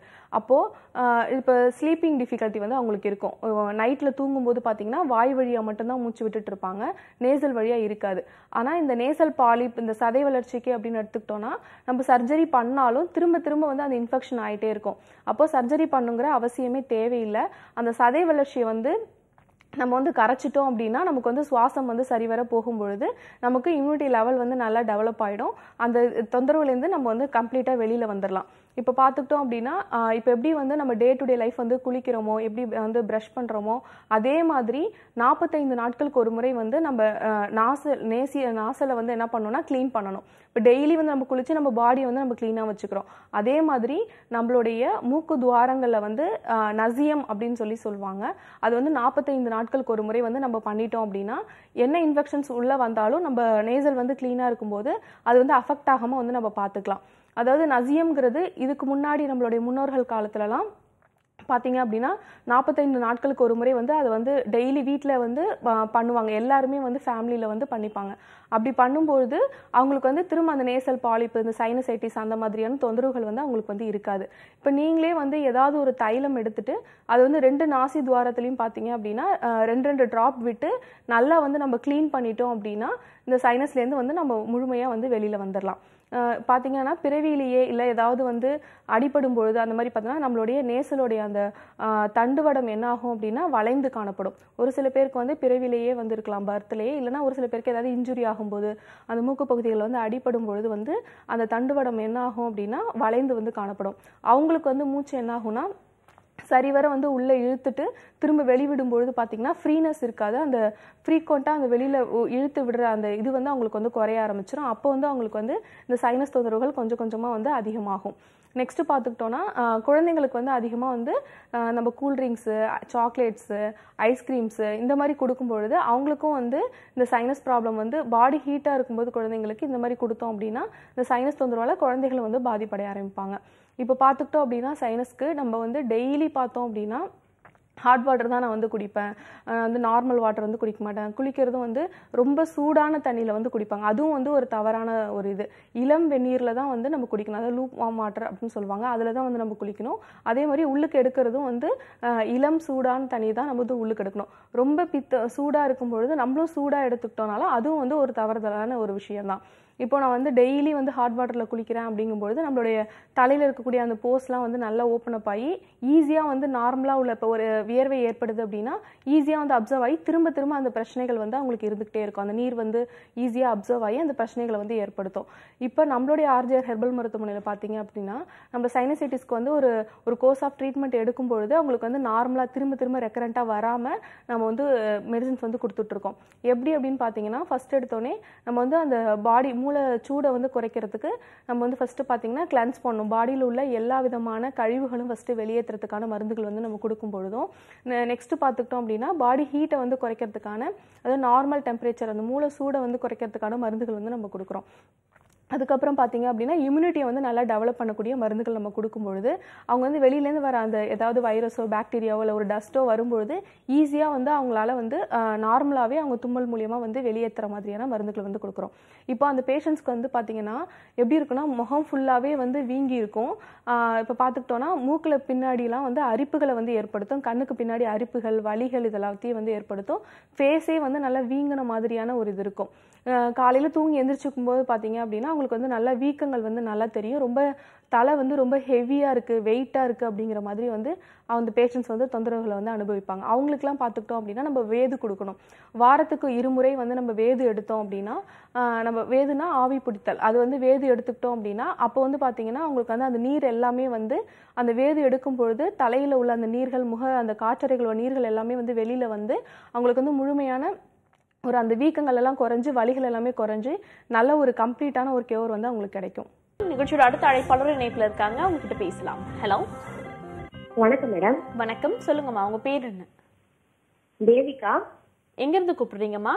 அப்போது இப்போ ஸ்லீப்பிங் டிஃபிகல்ட்டி வந்து அவங்களுக்கு இருக்கும் நைட்டில் தூங்கும்போது பார்த்தீங்கன்னா வாய் வழியாக மட்டும்தான் மூச்சு விட்டுட்டு இருப்பாங்க நேசல் வழியாக இருக்காது ஆனால் இந்த நேசல் பாலிப் இந்த சதை வளர்ச்சிக்கு அப்படின்னு எடுத்துக்கிட்டோம்னா நம்ம சர்ஜரி பண்ணாலும் திரும்ப திரும்ப வந்து அந்த இன்ஃபெக்ஷன் ஆகிட்டே இருக்கும் அப்போ சர்ஜரி பண்ணுங்கிற அவசியமே தேவையில்லை அந்த சதை வளர்ச்சியை வந்து நம்ம வந்து கரைச்சிட்டோம் அப்படின்னா நமக்கு வந்து சுவாசம் வந்து சரிவர போகும்பொழுது நமக்கு இம்யூனிட்டி லெவல் வந்து நல்லா டெவலப் ஆகிடும் அந்த தொந்தரவுலேருந்து நம்ம வந்து கம்ப்ளீட்டாக வெளியில் வந்துடலாம் இப்போ பார்த்துக்கிட்டோம் அப்படின்னா ஆஹ் இப்போ எப்படி வந்து நம்ம டே டு டே லைஃப் வந்து குளிக்கிறோமோ எப்படி வந்து ப்ரஷ் பண்ணுறோமோ அதே மாதிரி நாற்பத்தைந்து நாட்களுக்கு ஒரு முறை வந்து நம்ம ஆஹ் நாசல் நேசி நாசலை வந்து என்ன பண்ணணும்னா க்ளீன் பண்ணணும் இப்போ டெய்லி வந்து நம்ம குளிச்சு நம்ம பாடியை வந்து நம்ம க்ளீனாக வச்சுக்கிறோம் அதே மாதிரி நம்மளுடைய மூக்கு துவாரங்களில் வந்து ஆஹ் நசியம் அப்படின்னு சொல்லி சொல்லுவாங்க அது வந்து நாற்பத்தைந்து நாட்களுக்கு ஒரு முறை வந்து நம்ம பண்ணிட்டோம் அப்படின்னா என்ன இன்ஃபெக்ஷன்ஸ் உள்ளே வந்தாலும் நம்ம நேசல் வந்து க்ளீனாக இருக்கும்போது அது வந்து அஃபெக்ட் ஆகாமல் வந்து நம்ம பார்த்துக்கலாம் அதாவது நசியம்ங்கிறது இதுக்கு முன்னாடி நம்மளுடைய முன்னோர்கள் காலத்துலலாம் பார்த்தீங்க அப்படின்னா நாற்பத்தைந்து நாட்களுக்கு ஒரு முறை வந்து அதை வந்து டெய்லி வீட்டில் வந்து ஆ, பண்ணுவாங்க எல்லாருமே வந்து ஃபேமிலியில் வந்து பண்ணிப்பாங்க அப்படி பண்ணும்பொழுது அவங்களுக்கு வந்து திரும்ப அந்த நேசல் பாலிப்பு இந்த சைனசைட்டிஸ் அந்த மாதிரியான தொந்தரவுகள் வந்து அவங்களுக்கு வந்து இருக்காது இப்போ நீங்களே வந்து ஏதாவது ஒரு தைலம் எடுத்துட்டு அது வந்து ரெண்டு நாசி துவாரத்துலையும் பார்த்தீங்க அப்படின்னா ஆ, ரெண்டு ரெண்டு ட்ராப் விட்டு நல்லா வந்து நம்ம க்ளீன் பண்ணிட்டோம் அப்படின்னா இந்த சைனஸ்லேருந்து வந்து நம்ம முழுமையாக வந்து வெளியில் வந்துடலாம் அஹ் பார்த்தீங்கன்னா பிறவியிலேயே இல்லை ஏதாவது வந்து அடிபடும் பொழுது அந்த மாதிரி பார்த்தீங்கன்னா நம்மளுடைய நேசலுடைய அந்த அஹ், தண்டுவடம் என்ன ஆகும் அப்படின்னா வளைந்து காணப்படும் ஒரு சில பேருக்கு வந்து பிறவிலேயே வந்து இருக்கலாம் பர்த்லேயே இல்லைன்னா ஒரு சில பேருக்கு ஏதாவது இன்ஜுரி ஆகும்போது அந்த மூக்கு பகுதிகளில் வந்து அடிபடும் பொழுது வந்து அந்த தண்டுவடம் என்ன ஆகும் அப்படின்னா வளைந்து வந்து காணப்படும் அவங்களுக்கு வந்து மூச்சு என்ன ஆகும்னா சரிவர வந்து உள்ளே இழுத்துட்டு திரும்ப வெளிவிடும் பொழுது பார்த்தீங்கன்னா ஃப்ரீனஸ் இருக்காது அந்த ஃப்ரீக்வெண்ட்டாக அந்த வெளியில் இழுத்து விடுற அந்த இது வந்து அவங்களுக்கு வந்து குறைய ஆரம்பிச்சிடும் அப்போ வந்து அவங்களுக்கு வந்து இந்த சைனஸ் தொந்தரவுகள் கொஞ்சம் கொஞ்சமாக வந்து அதிகமாகும் நெக்ஸ்ட் பார்த்துக்கிட்டோன்னா ஆஹ், குழந்தைங்களுக்கு வந்து அதிகமாக வந்து ஆஹ், நம்ம கூல்ட்ரிங்க்ஸு சாக்லேட்ஸு ஐஸ்கிரீம்ஸு இந்த மாதிரி கொடுக்கும் பொழுது அவங்களுக்கும் வந்து இந்த சைனஸ் ப்ராப்ளம் வந்து பாடி ஹீட்டாக இருக்கும்போது குழந்தைங்களுக்கு இந்த மாதிரி கொடுத்தோம் அப்படின்னா இந்த சைனஸ் தொந்தரவால் குழந்தைகள் வந்து பாதிப்படைய ஆரம்பிப்பாங்க இப்போ பார்த்துக்கிட்டோம் அப்படின்னா சைனஸ்க்கு நம்ம வந்து டெய்லி பார்த்தோம் அப்படின்னா ஹாட் வாட்டர் தான் நான் வந்து குடிப்பேன் அஹ் வந்து நார்மல் வாட்டர் வந்து குடிக்க மாட்டேன் குளிக்கிறதும் வந்து ரொம்ப சூடான தண்ணியில் வந்து குடிப்பாங்க அதுவும் வந்து ஒரு தவறான ஒரு இது இளம் வெந்நீரில் தான் வந்து நம்ம குடிக்கணும் அதாவது லூப் வார்ம் வாட்டர் அப்படின்னு சொல்லுவாங்க அதில் தான் வந்து நம்ம குளிக்கணும் அதே மாதிரி உள்ளுக்கு எடுக்கிறதும் வந்து அஹ் இளம் சூடான தண்ணி தான் நம்ம வந்து உள்ளுக்கு எடுக்கணும் ரொம்ப பித்த சூடாக இருக்கும் பொழுது நம்மளும் சூடாக எடுத்துக்கிட்டோம்னாலும் அதுவும் வந்து ஒரு தவறுதலான ஒரு விஷயம்தான் இப்போ நான் வந்து டெய்லி வந்து ஹாட் வாட்டரில் குளிக்கிறேன் அப்படிங்கும்பொழுது நம்மளுடைய தலையில் இருக்கக்கூடிய அந்த போஸ்லாம் வந்து நல்லா ஓப்பன் அப் ஆகி ஈஸியாக வந்து நார்மலாக உள்ள இப்போ ஒரு வியர்வை ஏற்படுது அப்படின்னா ஈஸியாக வந்து அப்சர்வ் ஆகி திரும்ப திரும்ப அந்த பிரச்சனைகள் வந்து அவங்களுக்கு இருந்துகிட்டே இருக்கும் அந்த நீர் வந்து ஈஸியாக அப்சர்வ் ஆகி அந்த பிரச்சனைகளை வந்து ஏற்படுத்தும் இப்போ நம்மளுடைய ஆர்ஜிஆர் ஹெர்பல் மருத்துவமனையில் பார்த்தீங்க அப்படின்னா நம்ம சைனசைட்டிஸ்க்கு வந்து ஒரு ஒரு கோர்ஸ் ஆஃப் ட்ரீட்மெண்ட் எடுக்கும் பொழுது அவங்களுக்கு வந்து நார்மலாக திரும்ப திரும்ப ரெக்கரண்ட்டாக வராமல் நம்ம வந்து மெடிசின்ஸ் வந்து கொடுத்துட்ருக்கோம் எப்படி அப்படின்னு பார்த்தீங்கன்னா ஃபர்ஸ்ட் எடுத்தோடனே நம்ம வந்து அந்த பாடி மூளை சூடை வந்து குறைக்கிறதுக்கு நம்ம வந்து ஃபஸ்ட்டு பார்த்தீங்கன்னா கிளன்ஸ் பண்ணணும் பாடியில் உள்ள எல்லா விதமான கழிவுகளும் ஃபஸ்ட்டு வெளியேற்றுறதுக்கான மருந்துகள் வந்து நம்ம கொடுக்கும் பொழுதும் நெக்ஸ்ட் பார்த்துக்கிட்டோம் அப்படின்னா பாடி ஹீட்டை வந்து குறைக்கிறதுக்கான அதாவது நார்மல் டெம்பரேச்சர் அந்த மூளை சூடை வந்து குறைக்கிறதுக்கான மருந்துகள் வந்து நம்ம கொடுக்குறோம் அதுக்கப்புறம் பார்த்தீங்க அப்படின்னா இம்யூனிட்டியை வந்து நல்லா டெவலப் பண்ணக்கூடிய மருந்துகள் நம்ம கொடுக்கும் பொழுது அவங்க வந்து வெளியிலேருந்து வர அந்த ஏதாவது வைரஸோ பாக்டீரியாவோ இல்லை ஒரு டஸ்ட்டோ வரும்பொழுது ஈஸியாக வந்து அவங்களால வந்து நார்மலாகவே அவங்க தும்மல் மூலியமாக வந்து வெளியேற்றுற மாதிரியான மருந்துகள் வந்து கொடுக்குறோம் இப்போ அந்த பேஷண்ட்ஸ்க்கு வந்து பார்த்தீங்கன்னா எப்படி இருக்குன்னா முகம் ஃபுல்லாகவே வந்து வீங்கி இருக்கும் இப்போ பார்த்துக்கிட்டோன்னா மூக்கில் பின்னாடிலாம் வந்து அரிப்புகளை வந்து ஏற்படுத்தும் கண்ணுக்கு பின்னாடி அரிப்புகள் வலிகள் இதெல்லாத்தையும் வந்து ஏற்படுத்தும் ஃபேஸே வந்து நல்லா வீங்கின மாதிரியான ஒரு இது இருக்கும் காலையில் தூங்கி எந்திரிச்சிக்கும் போது பார்த்தீங்க அப்படின்னா அவங்களுக்கு வந்து நல்லா வீக்கங்கள் வந்து நல்லா தெரியும் ரொம்ப தலை வந்து ரொம்ப ஹெவியாக இருக்குது வெயிட்டாக இருக்குது அப்படிங்கிற மாதிரி வந்து அந்த பேஷண்ட்ஸ் வந்து தொந்தரவுகளை வந்து அனுபவிப்பாங்க அவங்களுக்குலாம் பார்த்துக்கிட்டோம் அப்படின்னா நம்ம வேது கொடுக்கணும் வாரத்துக்கு இருமுறை வந்து நம்ம வேது எடுத்தோம் அப்படின்னா ஆஹ் நம்ம வேதுனா ஆவி பிடித்தல் அது வந்து வேது எடுத்துக்கிட்டோம் அப்படின்னா அப்போ வந்து பார்த்தீங்கன்னா அவங்களுக்கு வந்து அந்த நீர் எல்லாமே வந்து அந்த வேது எடுக்கும் பொழுது தலையில் உள்ள அந்த நீர்கள் முக அந்த காற்றறைகளோட நீர்கள் எல்லாமே வந்து வெளியில் வந்து அவங்களுக்கு வந்து முழுமையான ஒரு அந்த வீக்கங்கள் எல்லாம் குறைஞ்சு வலிகள் எல்லாமே குறைஞ்சு நல்ல ஒரு கம்ப்ளீட்டான ஒரு கேர் வந்து அவங்களுக்கு கிடைக்கும் நிகழ்ச்சியோட அடுத்த அழைப்பாளர் இணைப்புல இருக்காங்க அவங்க கிட்ட பேசலாம் ஹலோ வணக்கம் மேடம் வணக்கம் சொல்லுங்கம்மா உங்க பேர் என்ன தேவிகா எங்க இருந்து கூப்பிடுறீங்கம்மா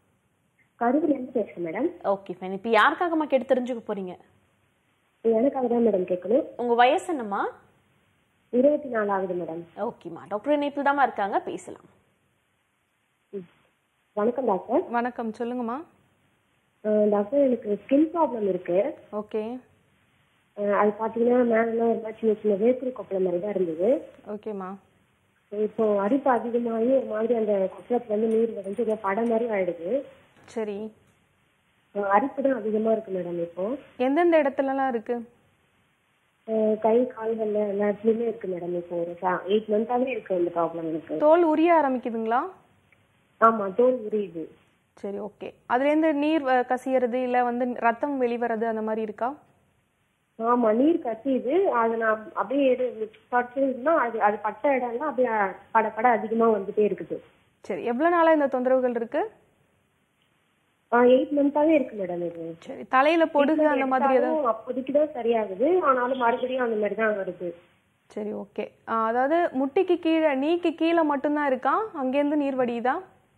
கரூர்ல இருந்து பேசுறேன் மேடம் ஓகே ஃபைன் இப்போ யாருக்காகம்மா கேட்டு தெரிஞ்சுக்க போறீங்க எனக்காக தான் மேடம் கேட்கணும் உங்க வயசு என்னம்மா இருபத்தி நாலு ஆகுது மேடம் ஓகேம்மா டாக்டர் இணைப்பில் தாம்மா இருக்காங்க பேசலாம் வணக்கம் டாக்டர் வணக்கம் சொல்லுங்கம்மா அஹ் டாக்டர் எனக்கு ஸ்கின் ப்ராப்ளம் இருக்கு ஓகே அஹ் அது பாத்தீங்கன்னா மேலாம் ஒரு மாதிரி சின்ன சின்ன வேர்க்குரு கொப்பளை மாதிரி தான் இருந்தது ஓகேம்மா இப்போ அரிப்பு அதிகமாகி ஒரு மாதிரி அந்த கொப்பளத்துல இருந்து நீர் வந்து ஏதோ படம் மாதிரி ஆயிடுது சரி அஹ் அரிப்பு தான் அதிகமா இருக்கு மேடம் இப்போ எந்தெந்த இடத்துலலாம் இருக்கு அஹ் கை கால்கள்ல எல்லா இடத்துலயுமே இருக்கு மேடம் இப்போ ஒரு எயிட் மந்த்தாவே இருக்கு அந்த ப்ராப்ளம் எனக்கு தோல் உரிய ஆரம்பிக்குதுங்களா ஆமா தோல் உரியுது சரி ஓகே அதுலேருந்து நீர் அஹ், கசியறது இல்லை வந்து ரத்தம் வெளிவரது அந்த மாதிரி இருக்கா ஆமா நீர் கசியுது அது நான் அப்படியே எடு பட்டுன்னா அது அது பட்ட இடம்லாம் அப்படியே பட பட அதிகமா வந்துட்டே இருக்குது சரி எவ்வளோ நாளாக இந்த தொந்தரவுகள் இருக்கு எயிட் மந்த்தாவே இருக்கு மேடம் இது சரி தலையில பொடுகு அந்த மாதிரி ஏதாவது எடுத்தாலும் அப்போதைக்கு தான் சரியாகுது ஆனாலும் மறுபடியும் அந்த மாதிரி தான் வருது சரி ஓகே அதாவது முட்டிக்கு கீழே நீக்கு கீழே மட்டும்தான் இருக்கா அங்கேருந்து நீர் வடியுதா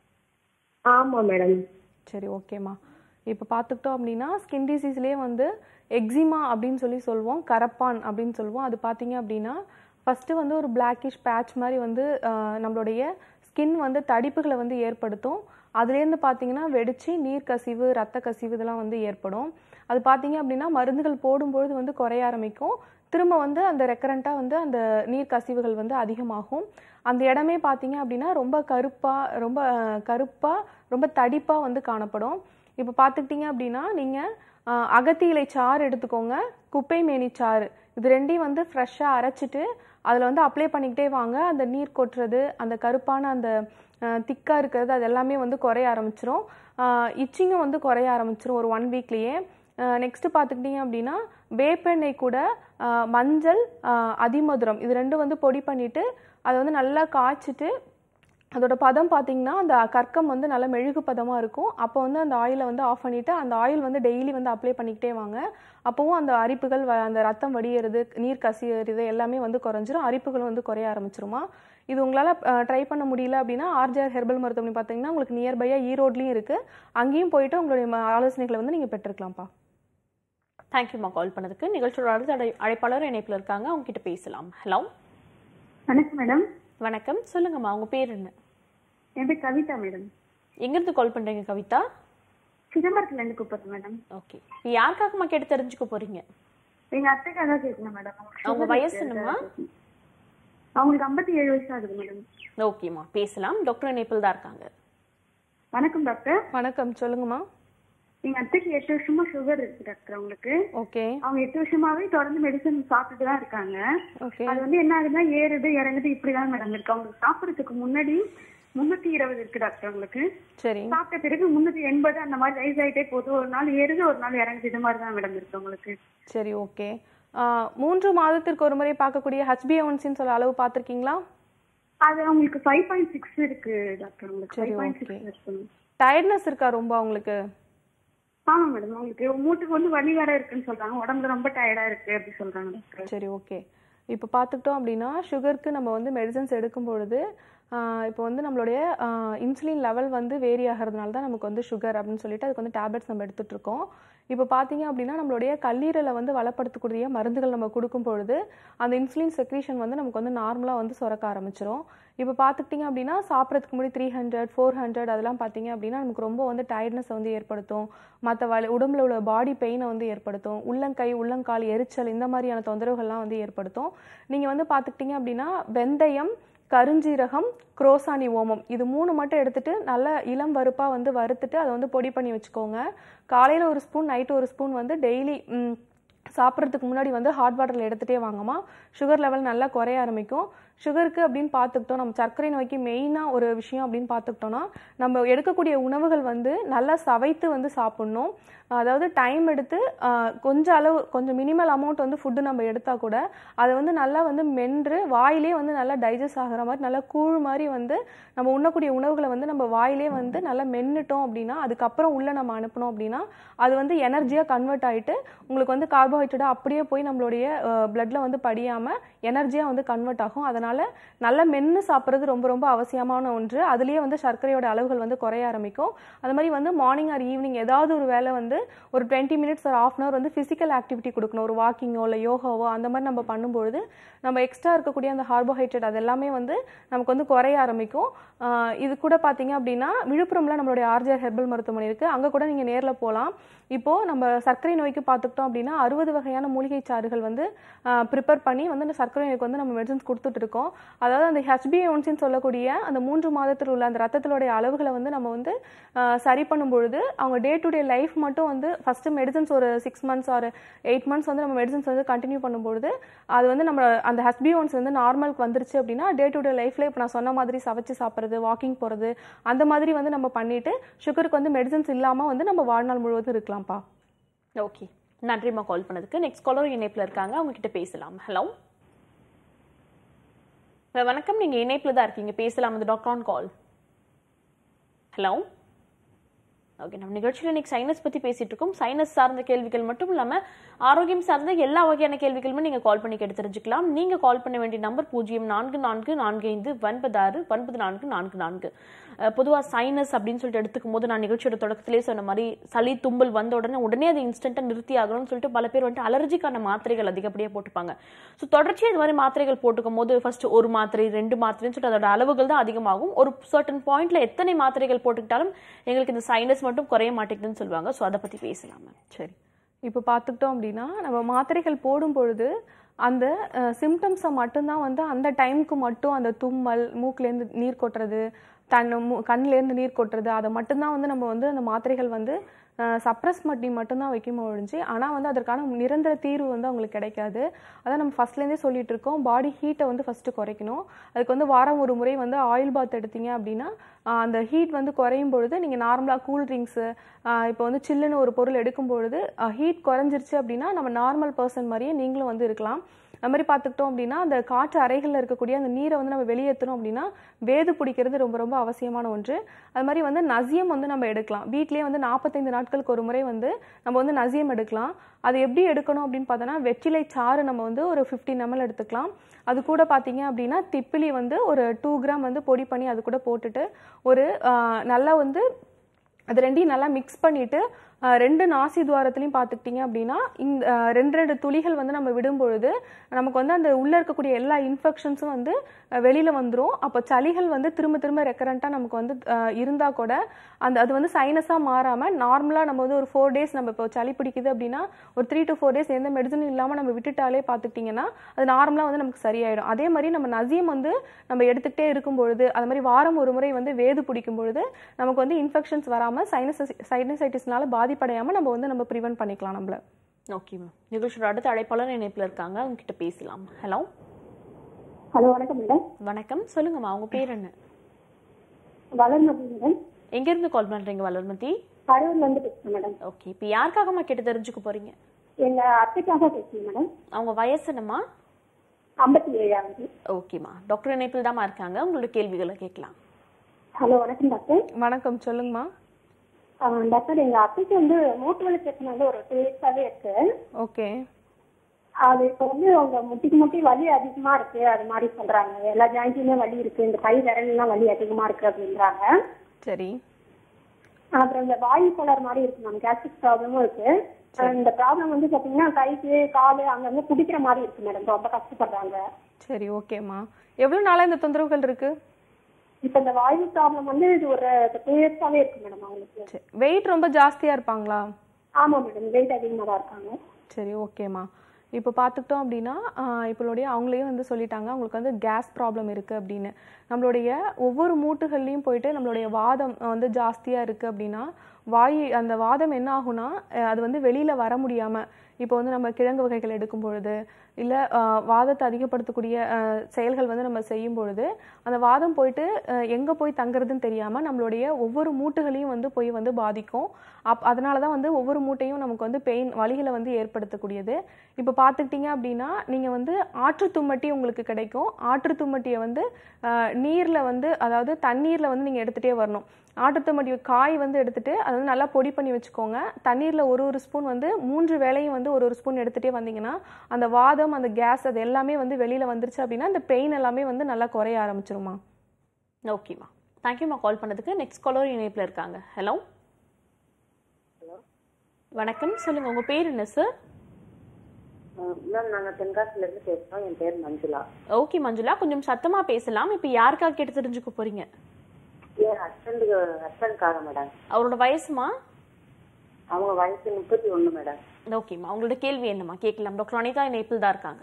ஆமா மேடம் சரி ஓகேம்மா இப்போ பார்த்துக்கிட்டோம் அப்படின்னா ஸ்கின் டிசீஸ்லேயே வந்து எக்ஸிமா அப்படின்னு சொல்லி சொல்லுவோம் கரப்பான் அப்படின்னு சொல்லுவோம் அது பார்த்தீங்க அப்படின்னா ஃபஸ்ட்டு வந்து ஒரு பிளாக்கிஷ் பேட்ச் மாதிரி வந்து ஆஹ், நம்மளுடைய ஸ்கின் வந்து தடிப்புகளை வந்து ஏற்படுத்தும் அதுலேருந்து பார்த்தீங்கன்னா வெடிச்சு நீர் கசிவு ரத்த கசிவு இதெல்லாம் வந்து ஏற்படும் அது பார்த்தீங்க அப்படின்னா மருந்துகள் போடும்பொழுது வந்து குறைய ஆரம்பிக்கும் திரும்ப வந்து அந்த ரெக்கரண்ட்டாக வந்து அந்த நீர் கசிவுகள் வந்து அதிகமாகும் அந்த இடமே பார்த்தீங்க அப்படின்னா ரொம்ப கருப்பாக ரொம்ப கருப்பாக ரொம்ப தடிப்பாக வந்து காணப்படும் இப்போ பார்த்துக்கிட்டிங்க அப்படின்னா நீங்கள் அகத்தி இலை சாறு எடுத்துக்கோங்க குப்பை மேனி சாறு இது ரெண்டையும் வந்து ஃப்ரெஷ்ஷாக அரைச்சிட்டு அதில் வந்து அப்ளை பண்ணிக்கிட்டே வாங்க அந்த நீர் கொட்டுறது அந்த கருப்பான அந்த திக்காக இருக்கிறது அது எல்லாமே வந்து குறைய ஆரம்பிச்சிரும் இச்சிங்கும் வந்து குறைய ஆரம்பிச்சிரும் ஒரு ஒன் வீக்லேயே நெக்ஸ்ட் பார்த்துக்கிட்டிங்க அப்படின்னா வேப்பெண்ணெய் கூட ஆஹ் மஞ்சள் ஆஹ் அதிமதுரம் இது ரெண்டும் வந்து பொடி பண்ணிட்டு அதை வந்து நல்லா காய்ச்சிட்டு அதோட பதம் பார்த்தீங்கன்னா அந்த கற்கம் வந்து நல்ல மெழுகு பதமாக இருக்கும் அப்போ வந்து அந்த ஆயிலை வந்து ஆஃப் பண்ணிவிட்டு அந்த ஆயில் வந்து டெய்லி வந்து அப்ளை பண்ணிக்கிட்டே வாங்க அப்போவும் அந்த அரிப்புகள் வ- அந்த ரத்தம் வடியறது நீர் கசியறது எல்லாமே வந்து குறைஞ்சிரும் அரிப்புகள் வந்து குறைய ஆரம்பிச்சிருமா இது உங்களால் ட்ரை பண்ண முடியல அப்படின்னா ஆர்ஜிஆர் ஹெர்பல் மருத்துவமனை பார்த்தீங்கன்னா உங்களுக்கு நியர்பையாக ஈரோட்லேயும் இருக்குது அங்கேயும் போயிட்டு உங்களுடைய ம- ஆலோசனைகளை வந்து நீங்கள் பெற்றுக்கலாம்ப்பா தேங்க்யூம்மா கால் பண்ணதுக்கு நிகழ்ச்சியோட அடுத்த அழை- அழைப்பாளர் இணைப்பில் இருக்காங்க அவங்க கிட்ட பேசலாம் ஹலோ வணக்கம் மேடம் வணக்கம் சொல்லுங்கம்மா உங்க பேர் என்ன என் பேர் கவிதா மேடம் எங்கிருந்து கால் பண்றீங்க கவிதா சிதம்பரத்துல இருந்து கூப்பிடுறேன் மேடம் ஓகே யாருக்காகம்மா கேட்டு தெரிஞ்சுக்க போறீங்க எங்க அத்தைக்காக தான் கேட்கணும் மேடம் அவங்களுக்கு அவங்க sugar வயசு இருக்கு. என்னம்மா? அவங்களுக்கு ஐம்பத்தி ஏழு வயசு ஆகுது மேடம் ஓகேம்மா பேசலாம் டாக்டர் இணைப்பில் தான் இருக்காங்க வணக்கம் டாக்டர் வணக்கம் சொல்லுங்கம்மா எங்க அத்தைக்கு எட்டு வருஷமா சுகர் இருக்கு டாக்டர் அவங்களுக்கு ஓகே அவங்க எட்டு வருஷமாவே தொடர்ந்து மெடிசன் சாப்பிட்டுட்டு தான் இருக்காங்க ஓகே அது வந்து என்ன ஆகுதுன்னா ஏறுது இறங்குது இப்படிதான் மேடம் இருக்கு அவங்களுக்கு சாப்பிடறதுக்கு முன்னாடி முன்னூத்தி இருபது இருக்கு டாக்டர் அவங்களுக்கு சரி சாப்பிட்ட பிறகு முன்னூத்தி எண்பது அந்த மாதிரி ரைஸ் ஆயிட்டே போகுது ஒரு நாள் ஏறுது ஒரு நாள் இறங்குது இது மாதிரி தான் மேடம் இருக்கு அவங்களுக்கு சரி ஓகே மூன்று மாதத்திற்கு ஒரு முறை பார்க்கக்கூடிய ஹெச்பிஏஒன்சின்னு சொல்ல அளவு பார்த்துருக்கீங்களா அது அவங்களுக்கு ஃபைவ் பாயிண்ட் சிக்ஸ் இருக்கு டாக்டர் உங்களுக்கு சரி, ஃபைவ் பாயிண்ட் okay. சிக்ஸ் இருக்கு டயர்ட்னஸ் இருக்கா ரொம்ப அவங்களுக்கு ஆமா மேடம் அவங்களுக்கு மூட்டுக்கு வந்து வலி வேற இருக்குன்னு சொல்றாங்க உடம்புல ரொம்ப டயர்டா இருக்கு அப்படி சொல்றாங்க டாக்டர் சரி ஓகே இப்போ பார்த்துக்கிட்டோம் அப்படின்னா சுகருக்கு நம்ம வந்து மெடிசன்ஸ் எடுக்கும் பொழுது ஆஹ் இப்போ வந்து நம்மளுடைய இன்சுலின் லெவல் வந்து வேரி ஆகிறதுனால தான் நமக்கு வந்து சுகர் அப்படின்னு சொல்லிட்டு அதுக்கு வந்து டேப்லெட்ஸ் நம்ம எடுத்துட்டு இருக்கோம் இப்போ பார்த்தீங்க அப்படின்னா நம்மளுடைய கல்லீரலை வந்து வளப்படுத்தக்கூடிய மருந்துகள் நம்ம கொடுக்கும் பொழுது அந்த இன்சுலின் செக்ரீஷன் வந்து நமக்கு வந்து நார்மலாக வந்து சுரக்க ஆரம்பிச்சிரும் இப்போ பார்த்துக்கிட்டிங்க அப்படின்னா சாப்பிட்றதுக்கு முன்னாடி த்ரீ ஹண்ட்ரட் ஃபோர் ஹண்ட்ரட் அதெல்லாம் பார்த்தீங்க அப்படின்னா நமக்கு ரொம்ப வந்து டயர்ட்னஸ் வந்து ஏற்படுத்தும் மற்ற வலி உடம்புல உள்ள பாடி பெயினை வந்து ஏற்படுத்தும் உள்ளங்கை உள்ளங்கால் எரிச்சல் இந்த மாதிரியான தொந்தரவுகள்லாம் வந்து ஏற்படுத்தும் நீங்கள் வந்து பார்த்துக்கிட்டிங்க அப்படின்னா வெந்தயம் கருஞ்சீரகம் குரோசானி ஓமம் இது மூணு மட்டும் எடுத்துட்டு நல்ல இளம் வறுப்பாக வந்து வறுத்துட்டு அதை வந்து பொடி பண்ணி வச்சுக்கோங்க காலையில் ஒரு ஸ்பூன் நைட்டு ஒரு ஸ்பூன் வந்து டெய்லி சாப்பிட்றதுக்கு முன்னாடி வந்து ஹாட் வாட்டரில் எடுத்துகிட்டே வாங்கம்மா சுகர் லெவல் நல்லா குறைய ஆரம்பிக்கும் சுகருக்கு அப்படின்னு பார்த்துக்கிட்டோம் நம்ம சர்க்கரை நோய்க்கு மெயினாக ஒரு விஷயம் அப்படின்னு பார்த்துக்கிட்டோம்னா நம்ம எடுக்கக்கூடிய உணவுகள் வந்து நல்லா சவைத்து வந்து சாப்பிட்ணும் அதாவது டைம் எடுத்து ஆஹ், கொஞ்சம் அளவு கொஞ்சம் மினிமல் அமௌண்ட் வந்து ஃபுட்டு நம்ம எடுத்தால் கூட அதை வந்து நல்லா வந்து மென்று வாயிலே வந்து நல்லா டைஜஸ்ட் ஆகிற மாதிரி நல்லா கூழ் மாதிரி வந்து நம்ம உண்ணக்கூடிய உணவுகளை வந்து நம்ம வாயிலே வந்து நல்லா மென்னுட்டோம் அப்படின்னா அதுக்கப்புறம் உள்ளே நம்ம அனுப்பினோம் அப்படின்னா அது வந்து எனர்ஜியாக கன்வெர்ட் ஆகிட்டு உங்களுக்கு வந்து கார்போஹைட்ரேட்டாக அப்படியே போய் நம்மளுடைய பிளட்ல வந்து படியாமல் எனர்ஜியாக வந்து கன்வெர்ட் ஆகும் அதனால நல்லா மென்று சாப்பிட்றது ரொம்ப ரொம்ப அவசியமான ஒன்று அதுலேயே வந்து சர்க்கரையோட அளவுகள் வந்து குறைய ஆரம்பிக்கும் அது மாதிரி வந்து மார்னிங் ஆர் ஈவினிங் ஏதாவது ஒரு வேலை வந்து ஒரு டுவெண்ட்டி மினிட்ஸ் ஒரு ஆஃப் அன் வந்து ஃபிசிக்கல் ஆக்டிவிட்டி கொடுக்கணும் ஒரு வாக்கிங்கோ இல்லை யோகாவோ அந்த மாதிரி நம்ம பண்ணும்பொழுது நம்ம எக்ஸ்ட்ரா இருக்கக்கூடிய அந்த கார்போஹைட்ரேட் அது எல்லாமே வந்து நமக்கு வந்து குறைய ஆரம்பிக்கும் ஆஹ் இது கூட பார்த்தீங்க அப்படின்னா விழுப்புரம்ல நம்மளுடைய ஆர்ஜிஆர் ஹெர்பல் மருத்துவமனை இருக்குது அங்கே கூட நீங்கள் நேரில் போகலாம் இப்போது நம்ம சர்க்கரை நோய்க்கு பார்த்துக்கிட்டோம் அப்படின்னா அறுபது வகையான மூலிகை சாறுகள் வந்து ப்ரிப்பேர் பண்ணி வந்து அந்த சர்க்கரை நோய்க்கு வந்து நம்ம மெடிசன்ஸ் கொடுத்துட்டு இருக்கோம் அதாவது அந்த ஹெச்பிஏ ஒன்சின்னு சொல்லக்கூடிய அந்த மூன்று மாதத்தில் உள்ள அந்த ரத்தத்தினுடைய அளவுகளை வந்து நம்ம வந்து ஆஹ் சரி பண்ணும் பொழுது அவங்க டே டு டே லைஃப் மட்டும் வந்து ஃபஸ்ட்டு மெடிசன்ஸ் ஒரு six months or eight months வந்து நம்ம மெடிசன்ஸ் வந்து கண்டினியூ பண்ணும்பொழுது அது வந்து நம்ம அந்த ஹெச்பிஏ ஒன்ஸ் வந்து நார்மலுக்கு வந்துருச்சு அப்படின்னா டே டு டே லைஃப்ல இப்போ நான் சொன்ன மாதிரி சவைச்சு சாப்பிட்றது வாக்கிங் போகிறது அந்த மாதிரி வந்து நம்ம பண்ணிட்டு சுகருக்கு வந்து மெடிசன்ஸ் இல்லாமல் வந்து நம்ம வாழ்நாள் முழுவதும் இருக்கலாம்ப்பா ஓகே நன்றிம்மா கால் பண்ணதுக்கு நெக்ஸ்ட் காலர் இணைப்புல இருக்காங்க அவங்க கிட்ட பேசலாம் ஹலோ வணக்கம் நீங்க இணைப்புல தான் இருக்கீங்க பேசலாம் அந்த doctor on call hello okay நம்ம நிகழ்ச்சியில் இன்னைக்கு சைனஸ் பத்தி பேசிட்டு இருக்கோம் சைனஸ் சார்ந்த கேள்விகள் மட்டும் இல்லாம ஆரோக்கியம் சார்ந்த எல்லா வகையான கேள்விகளுமே நீங்க கால் பண்ணி கேட்டு தெரிஞ்சுக்கலாம் நீங்க கால் பண்ண வேண்டிய நம்பர் பூஜ்ஜியம் நான்கு நான்கு நான்கு ஐந்து ஒன்பது ஆறு ஒன்பது நான்கு நான்கு நான்கு அஹ் பொதுவா சைனஸ் அப்படின்னு சொல்லிட்டு எடுத்துக்கும் போது நான் நிகழ்ச்சியோட தொடக்கத்திலே சொன்ன மாதிரி சளி தும்பல் வந்த உடனே உடனே அது இன்ஸ்டன்ட்டா நிறுத்தி ஆகணும்னு சொல்லிட்டு பல பேர் வந்துட்டு அலர்ஜிக்கான மாத்திரைகள் அதிகப்படியாக போட்டுப்பாங்க ஸோ தொடர்ச்சியாக இது மாதிரி மாத்திரைகள் போட்டுக்கும் போது ஃபர்ஸ்ட் ஒரு மாத்திரை ரெண்டு மாத்திரைன்னு சொல்லிட்டு அதோட அளவுகள் தான் அதிகமாகும் ஒரு சர்டன் பாயிண்ட்ல எத்தனை மாத்திரைகள் போட்டுக்கிட்டாலும் எங்களுக்கு இந்த சைனஸ் மட்டும் குறைய மாட்டேங்குதுன்னு சொல்லுவாங்க ஸோ அதை பத்தி பேசலாம் மேம் சரி இப்போ பார்த்துக்கிட்டோம் அப்படின்னா நம்ம மாத்திரைகள் போடும் பொழுது அந்த சிம்டம்ஸை மட்டும்தான் வந்து அந்த டைமுக்கு மட்டும் அந்த தும்மல் மூக்குலேருந்து நீர் கொட்டுறது தன் மூ கண்ணிலேருந்து நீர் கொட்டுறது அதை மட்டும்தான் வந்து நம்ம வந்து அந்த மாத்திரைகள் வந்து சப்ரஸ் பண்ணி மட்டும்தான் வைக்கும் ஒழிஞ்சு ஆனால் வந்து அதற்கான நிரந்தர தீர்வு வந்து அவங்களுக்கு கிடைக்காது அதான் நம்ம ஃபர்ஸ்ட்லேருந்தே சொல்லிட்டு இருக்கோம் பாடி ஹீட்டை வந்து ஃபஸ்ட்டு குறைக்கணும் அதுக்கு வந்து வாரம் ஒரு முறை வந்து ஆயில் பாத் எடுத்தீங்க அப்படின்னா ஆஹ் அந்த ஹீட் வந்து குறையும் பொழுது நீங்கள் நார்மலாக கூல் ட்ரிங்க்ஸு இப்போ வந்து சில்லுன்னு ஒரு பொருள் எடுக்கும் பொழுது ஹீட் குறைஞ்சிருச்சு அப்படின்னா நம்ம நார்மல் பர்சன் மாதிரியே நீங்களும் வந்து இருக்கலாம் அது மாதிரி பார்த்துக்கிட்டோம் அப்படின்னா அந்த காற்று அறைகளில் இருக்கக்கூடிய அந்த நீரை வந்து நம்ம வெளியேற்றணும் அப்படின்னா வேது பிடிக்கிறது ரொம்ப ரொம்ப அவசியமான ஒன்று அது மாதிரி வந்து நசியம் வந்து நம்ம எடுக்கலாம் வீட்லேயே வந்து நாற்பத்தைந்து நாட்களுக்கு ஒரு முறை வந்து நம்ம வந்து நசியம் எடுக்கலாம் அது எப்படி எடுக்கணும் அப்படின்னு பார்த்தோன்னா வெற்றிலை சாறு நம்ம வந்து ஒரு ஃபிஃப்டின் ml எடுத்துக்கலாம் அது கூட பார்த்தீங்க அப்படின்னா திப்பிலி வந்து ஒரு டூ கிராம் வந்து பொடி பண்ணி அது கூட போட்டுட்டு ஒரு ஆஹ், நல்லா வந்து அது ரெண்டையும் நல்லா மிக்ஸ் பண்ணிட்டு அஹ், ரெண்டு நாசி துவாரத்துலையும் பார்த்துக்கிட்டிங்க அப்படின்னா இந்த அஹ், ரெண்டு ரெண்டு துளிகள் வந்து நம்ம விடும் பொழுது நமக்கு வந்து அந்த உள்ளே இருக்கக்கூடிய எல்லா இன்ஃபெக்ஷன்ஸும் வந்து அஹ், வெளியில வந்துரும் அப்போ சளிகள் வந்து திரும்ப திரும்ப ரெக்கரண்ட்டாக நமக்கு வந்து அஹ், இருந்தா கூட அந்த அது வந்து சைனஸாக மாறாமல் நார்மலாக நம்ம வந்து ஒரு ஃபோர் டேஸ் நம்ம இப்போ சளி பிடிக்குது அப்படின்னா ஒரு த்ரீ டு ஃபோர் டேஸ் எந்த மெடிசனும் இல்லாமல் நம்ம விட்டுட்டாலே பார்த்துக்கிட்டிங்கன்னா அது நார்மலாக வந்து நமக்கு சரியாயிடும் அதே மாதிரி நம்ம நசியம் வந்து நம்ம எடுத்துக்கிட்டே இருக்கும் பொழுது அது மாதிரி வாரம் ஒரு முறை வந்து வேது பிடிக்கும் பொழுது நமக்கு வந்து இன்ஃபெக்ஷன்ஸ் வராமல் சைனஸ் சைனசைட்டிஸ்னால பாதிப்படையாமல் நம்ம வந்து நம்ம ப்ரிவென்ட் பண்ணிக்கலாம் நம்மள ஓகே மேம் நிகழ்ச்சியோட அடுத்த அழைப்பாளர் இணைப்புல இருக்காங்க அவங்க கிட்ட பேசலாம் ஹலோ ஹலோ வணக்கம் மேடம் வணக்கம் சொல்லுங்கம்மா உங்க பேர் என்ன வளர்மதி மேடம் எங்க இருந்து கால் பண்றீங்க வளர்மதி கரூர்ல இருந்து பேசுறேன் மேடம் ஓகே இப்போ யாருக்காகம்மா கேட்டு தெரிஞ்சுக்க போறீங்க எங்க அத்தைக்காக பேசுறேன் மேடம் அவங்க வயசு என்னம்மா ஐம்பத்தி ஏழாவது ஓகேம்மா டாக்டர் இணைப்பில் தாம்மா இருக்காங்க உங்களோட கேள்விகளை கேட்கலாம் ஹலோ வணக்கம் டாக்டர் வணக்கம் சொல்லுங்கம்மா ஆ, டாக்டர் எங்க அத்தைக்கு வந்து மூட்டு வலி பிரச்சனை வந்து ஒரு டூ இயர்ஸாவே இருக்கு ஓகே அது இப்போ வந்து அவங்க முட்டிக்கு முட்டி வலி அதிகமா இருக்கு அது மாதிரி சொல்றாங்க எல்லா ஜாயிண்ட்லயுமே வலி இருக்கு இந்த கை விரல்லாம் வலி அதிகமா இருக்கு அப்படின்றாங்க சரி அப்புறம் இந்த வாயு கோளாறு மாதிரி இருக்கு மேம் கேஸ்ட்ரிக் ப்ராப்ளமும் இருக்கு அஹ் இந்த ப்ராப்ளம் வந்து பாத்தீங்கன்னா கைக்கு காலு அங்கங்க குடிக்கிற மாதிரி இருக்கு மேடம் ரொம்ப கஷ்டப்படுறாங்க சரி ஓகேம்மா எவ்வளோ நாளாக இந்த தொந்தரவுகள் இருக்கு இப்ப இந்த வாயு ப்ராப்ளம் வந்து இது ஒரு டூ இயர்ஸாவே இருக்கு மேடம் அவங்களுக்கு சரி வெயிட் ரொம்ப ஜாஸ்தியாக இருப்பாங்களா ஆமா மேடம் வெயிட் அதிகமா தான் இருக்காங்க சரி ஓகேம்மா இப்போ பார்த்துக்கிட்டோம் அப்படின்னா ஆஹ் இப்பளுடைய அவங்களே வந்து சொல்லிட்டாங்க அவங்களுக்கு வந்து கேஸ் ப்ராப்ளம் இருக்குது அப்படின்னு நம்மளுடைய ஒவ்வொரு மூட்டுகள்லையும் போயிட்டு நம்மளுடைய வாதம் வந்து ஜாஸ்தியாக இருக்குது அப்படின்னா வாயு அந்த வாதம் என்ன ஆகும்னா அஹ் அது வந்து வெளியில் வர முடியாமல் இப்போ வந்து நம்ம கிழங்கு வகைகள் எடுக்கும் பொழுது இல்லை வாதத்தை அதிகப்படுத்தக்கூடிய அஹ், செயல்கள் வந்து நம்ம செய்யும் பொழுது அந்த வாதம் போயிட்டு எங்கே போய் தங்குறதுன்னு தெரியாமல் நம்மளுடைய ஒவ்வொரு மூட்டுகளையும் வந்து போய் வந்து பாதிக்கும் அப் அதனால தான் வந்து ஒவ்வொரு மூட்டையும் நமக்கு வந்து பெயின் வலிகளை வந்து ஏற்படுத்தக்கூடியது இப்போ பார்த்துக்கிட்டிங்க அப்படின்னா நீங்கள் வந்து ஆற்று தும்மட்டி உங்களுக்கு கிடைக்கும் ஆற்று தும்மட்டியை வந்து நீரில் வந்து அதாவது தண்ணீரில் வந்து நீங்கள் எடுத்துகிட்டே வரணும் ஆற்று தும்மட்டி காய் வந்து எடுத்துட்டு அதை வந்து நல்லா பொடி பண்ணி வச்சுக்கோங்க தண்ணீரில் ஒரு ஒரு ஸ்பூன் வந்து மூன்று வேளையும் வந்து ஒரு ஒரு ஸ்பூன் எடுத்துகிட்டே வந்தீங்கன்னா அந்த வாதம் அந்த கேஸ் அது எல்லாமே வந்து வெளியில் வந்துருச்சு அப்படின்னா அந்த பெயின் எல்லாமே வந்து நல்லா குறைய ஆரம்பிச்சிருமா ஓகேம்மா தேங்க்யூம்மா கால் பண்ணதுக்கு நெக்ஸ்ட் காலர் இணைப்பில் இருக்காங்க ஹலோ வணக்கம் சொல்லுங்க உங்க பேர் என்ன சார் மேம் நாங்க தென்காசில இருந்து பேசுறோம் என் பேர் மஞ்சுளா ஓகே மஞ்சுளா கொஞ்சம் சத்தமா பேசலாம் இப்போ யாருக்காக கேட்டு தெரிஞ்சுக்க போறீங்க என் ஹஸ்பண்டுக்கு ஹஸ்பண்டுக்காக மேடம் அவரோட வயசுமா அவங்க வயசு முப்பத்தி ஒண்ணு மேடம் ஓகேம்மா உங்களோட கேள்வி என்னம்மா கேட்கலாம் டாக்டர் அனிதா இணைப்பில் தான் இருக்காங்க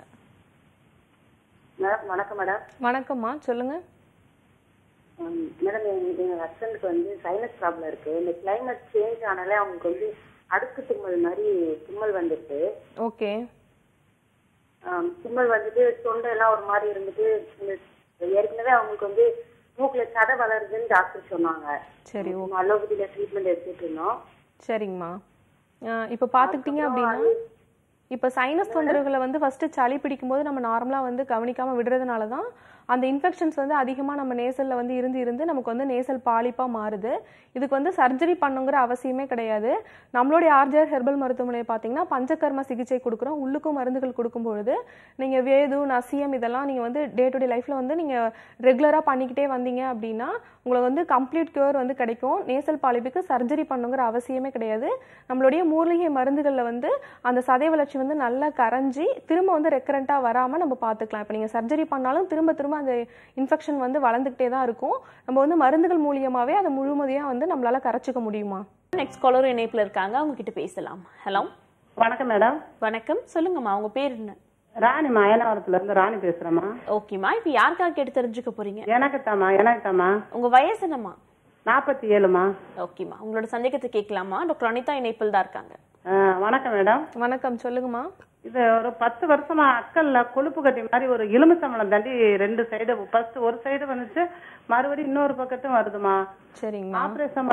மேடம் வணக்கம் மேடம் வணக்கம்மா சொல்லுங்க உம், மேடம் எங்க எங்க ஹஸ்பண்டுக்கு வந்து சைனஸ் ப்ராப்ளம் இருக்கு இந்த கிளைமேட் சேஞ்ச் ஆனாலே அவங்களுக்கு வந்து அடுக்கு தும்மல் மாதிரி தும்மல் வந்துட்டு ஓகே ஆம், தும்மல் வந்துட்டு தொண்டையெல்லாம் ஒரு மாதிரி இருந்துட்டு இந்த ஏற்கனவே அவங்களுக்கு வந்து மூக்குல சதை வளருதுன்னு டாக்டர் சொன்னாங்க சரி ஓ அலோபதியில ட்ரீட்மெண்ட் எடுத்துட்டு இருந்தோம் சரிங்கம்மா அஹ் இப்போ பார்த்துக்கிட்டிங்க அப்படின்னா இப்போ சைனஸ் தொந்தரவுகளை வந்து ஃபர்ஸ்ட் சளி பிடிக்கும்போது நம்ம நார்மலாக வந்து கவனிக்காம விடுறதுனால தான் அந்த இன்ஃபெக்ஷன்ஸ் வந்து அதிகமாக நம்ம நேசலில் வந்து இருந்து இருந்து நமக்கு வந்து நேசல் பாலிப்பாக மாறுது இதுக்கு வந்து சர்ஜரி பண்ணுங்கிற அவசியமே கிடையாது நம்மளுடைய ஆர்ஜிஆர் ஹெர்பல் மருத்துவமனையை பார்த்தீங்கன்னா பஞ்சகர்ம சிகிச்சை கொடுக்குறோம் உள்ளுக்கும் மருந்துகள் கொடுக்கும் பொழுது நீங்கள் வேது நசியம் இதெல்லாம் நீங்கள் வந்து டே டு டே லைஃப்பில் வந்து நீங்கள் ரெகுலராக பண்ணிக்கிட்டே வந்தீங்க அப்படின்னா உங்களுக்கு வந்து கம்ப்ளீட் கியூர் வந்து கிடைக்கும் நேசல் பாலிப்புக்கு சர்ஜரி பண்ணுங்கிற அவசியமே கிடையாது நம்மளுடைய மூலிகை மருந்துகளில் வந்து அந்த சதை வளர்ச்சி வந்து நல்லா கரைஞ்சி திரும்ப வந்து ரெக்கரண்ட்டாக வராமல் நம்ம பார்த்துக்கலாம் இப்போ நீங்கள் சர்ஜரி பண்ணாலும் திரும்ப திரும்ப அந்த இன்ஃபெக்ஷன் வந்து வளர்ந்துக்கிட்டே தான் இருக்கும் நம்ம வந்து மருந்துகள் மூலியமாகவே அதை முழுமதியாக வந்து நம்மளால கரைச்சிக்க முடியுமா நெக்ஸ்ட் காலர் இணைப்புல இருக்காங்க அவங்க கிட்ட பேசலாம் ஹலோ வணக்கம் மேடம் வணக்கம் சொல்லுங்கம்மா உங்க பேர் என்ன ராணி அயனாவரத்துல இருந்து ராணி பேசுறேம்மா ஓகேம்மா இப்போ யாருக்காக கேட்டு தெரிஞ்சுக்க போறீங்க எனக்கு தாம்மா எனக்கு தாம்மா உங்க வயசு என்னம்மா நாற்பத்தி ஏழுமா ஓகேம்மா உங்களோட சந்தேகத்தை கேட்கலாமா டாக்டர் அனிதா இணைப்பில் தான் இருக்காங்க வணக்கம் மேடம் வணக்கம் சொல்லுங்கம்மா இது ஒரு பத்து வருஷமா அக்கல்ல கொழுப்பு கட்டி மாதிரி ஒரு எலுமிச்சம்பழம் தாண்டி ரெண்டு சைடு ஃபர்ஸ்ட் ஒரு சைடு வந்துச்சு மறுபடியும் இன்னொரு பக்கத்தும் வருதுமா சரிங்கம்மா ஆபரேஷன்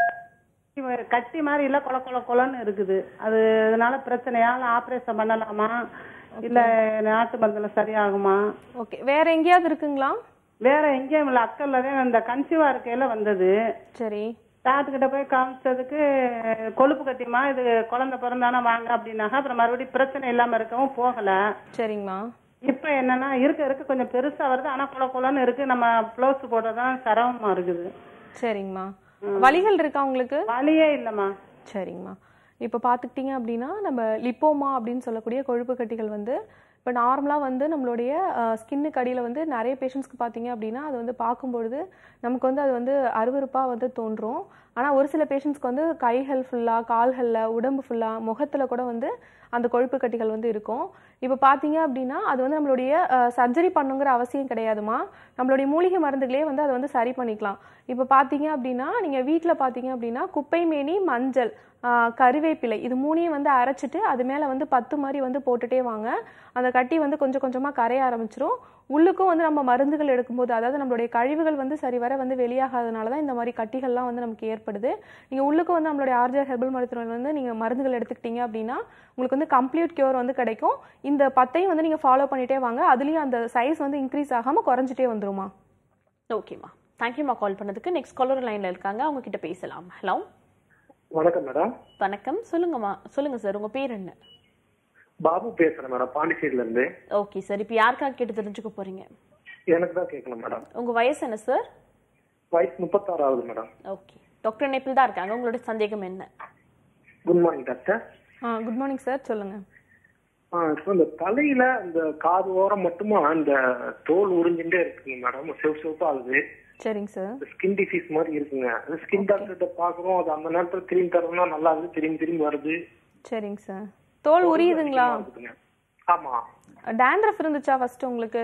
பண்ண கட்டி மாதிரி இல்ல கொல கொல கொலன்னு இருக்குது அது அதனால பிரச்சனையால ஆபரேஷன் பண்ணலாமா இல்ல நாட்டு மருந்துல சரியாகுமா ஓகே வேற எங்கேயாவது இருக்குங்களா வேற எங்கேயும் இல்ல அக்கல்ல தான் இந்த கன்சீவா இருக்கையில வந்தது சரி டாக்டர் கிட்ட போய் காமிச்சதுக்கு கொழுப்பு கட்டிமா இது குழந்தை பிறந்தானா வாங்க அப்படின்னாங்க அப்புறம் மறுபடியும் பிரச்சனை இல்லாம இருக்கவும் போகல சரிங்கம்மா இப்ப என்னன்னா இருக்க இருக்க கொஞ்சம் பெருசா வருது ஆனா குல குலன்னு இருக்கு நம்ம ப்ளவுஸ் போட்டதான் சிரமமா இருக்குது சரிங்கம்மா வலிகள் இருக்கா உங்களுக்கு வலியே இல்லம்மா சரிங்கம்மா இப்போ பார்த்துக்கிட்டிங்க அப்படின்னா நம்ம லிப்போமா அப்படின்னு சொல்லக்கூடிய கொழுப்பு கட்டிகள் வந்து இப்போ நார்மலாக வந்து நம்மளுடைய ஸ்கின்னுக்கு அடியில் வந்து நிறைய பேஷண்ட்ஸ்க்கு பார்த்தீங்க அப்படின்னா அது வந்து பார்க்கும்பொழுது நமக்கு வந்து அது வந்து அருவருப்பாக வந்து தோன்றும் ஆனால் ஒரு சில பேஷண்ட்ஸ்க்கு வந்து கைகள் ஃபுல்லாக கால்களில் உடம்பு ஃபுல்லாக முகத்தில் கூட வந்து அந்த கொழுப்பு கட்டிகள் வந்து இருக்கும் இப்போ பார்த்தீங்க அப்படின்னா அது வந்து நம்மளுடைய சர்ஜரி பண்ணுங்கிற அவசியம் கிடையாதுமா நம்மளுடைய மூலிகை மருந்துகளே வந்து அதை வந்து சரி பண்ணிக்கலாம் இப்போ பார்த்தீங்க அப்படின்னா நீங்கள் வீட்டில் பார்த்தீங்க அப்படின்னா குப்பை மேனி மஞ்சள் ஆஹ் கருவேப்பிலை இது மூணையும் வந்து அரைச்சிட்டு அது மேலே வந்து பத்து மாதிரி வந்து போட்டுட்டே வாங்க அந்த கட்டி வந்து கொஞ்சம் கொஞ்சமாக கரைய ஆரம்பிச்சிரும் உள்ளுக்கும் வந்து நம்ம மருந்துகள் எடுக்கும்போது அதாவது நம்மளுடைய கழிவுகள் வந்து சரிவர வந்து வெளியாகாதனால தான் இந்த மாதிரி கட்டிகள்லாம் வந்து நமக்கு ஏற்படுது நீங்கள் உள்ளுக்கும் வந்து நம்மளுடைய ஆர்ஜிஆர் ஹெர்பல் மருத்துவமனை வந்து நீங்கள் மருந்துகள் எடுத்துக்கிட்டீங்க அப்படின்னா உங்களுக்கு வந்து கம்ப்ளீட் கியூர் வந்து கிடைக்கும் இந்த பத்தையும் வந்து நீங்கள் ஃபாலோ பண்ணிட்டே வாங்க அதுலேயும் அந்த சைஸ் வந்து இன்க்ரீஸ் ஆகாமல் குறைஞ்சிட்டே வந்துருமா ஓகேம்மா தேங்க்யூம்மா கால் பண்ணதுக்கு நெக்ஸ்ட் காலர் லைன்ல இருக்காங்க அவங்க கிட்ட பேசலாம் ஹலோ வணக்கம் மேடம் வணக்கம் சொல்லுங்கம்மா சொல்லுங்க சார் உங்க பேர் என்ன பாபு பேசுறேன் மேடம் பாண்டிச்சேரியில இருந்து ஓகே சார் இப்போ யாருக்காக கேட்டு தெரிஞ்சுக்க போறீங்க எனக்கு தான் கேட்கணும் மேடம் உங்க வயசு என்ன சார் வயசு முப்பத்தாறாவது மேடம் ஓகே டாக்டர் இணைப்பில் தான் இருக்காங்க உங்களோட சந்தேகம் என்ன குட் மார்னிங் டாக்டர் ஆ குட் மார்னிங் சார் சொல்லுங்கள் ஆ இப்போ இந்த தலையில இந்த காது ஓரம் மட்டுமா இந்த தோல் உறிஞ்சுட்டே இருக்குங்க மேடம் சிவப்பு சிவப்பா ஆகுது சரிங்க சார் ஸ்கின் டிசீஸ் மாதிரி இருக்குங்க ஸ்கின் டாக்டர்கிட்ட பாக்குறோம் அது அந்த நேரத்துல திரும்பி தரணும்னா நல்லா இருக்கு திரும்பி திரும்பி வருது சரிங்க சார் தோல் உரியுதுங்களா இருக்குதுங்க. ஆமா டேண்ட்ரஃப் இருந்துச்சா ஃபர்ஸ்ட் உங்களுக்கு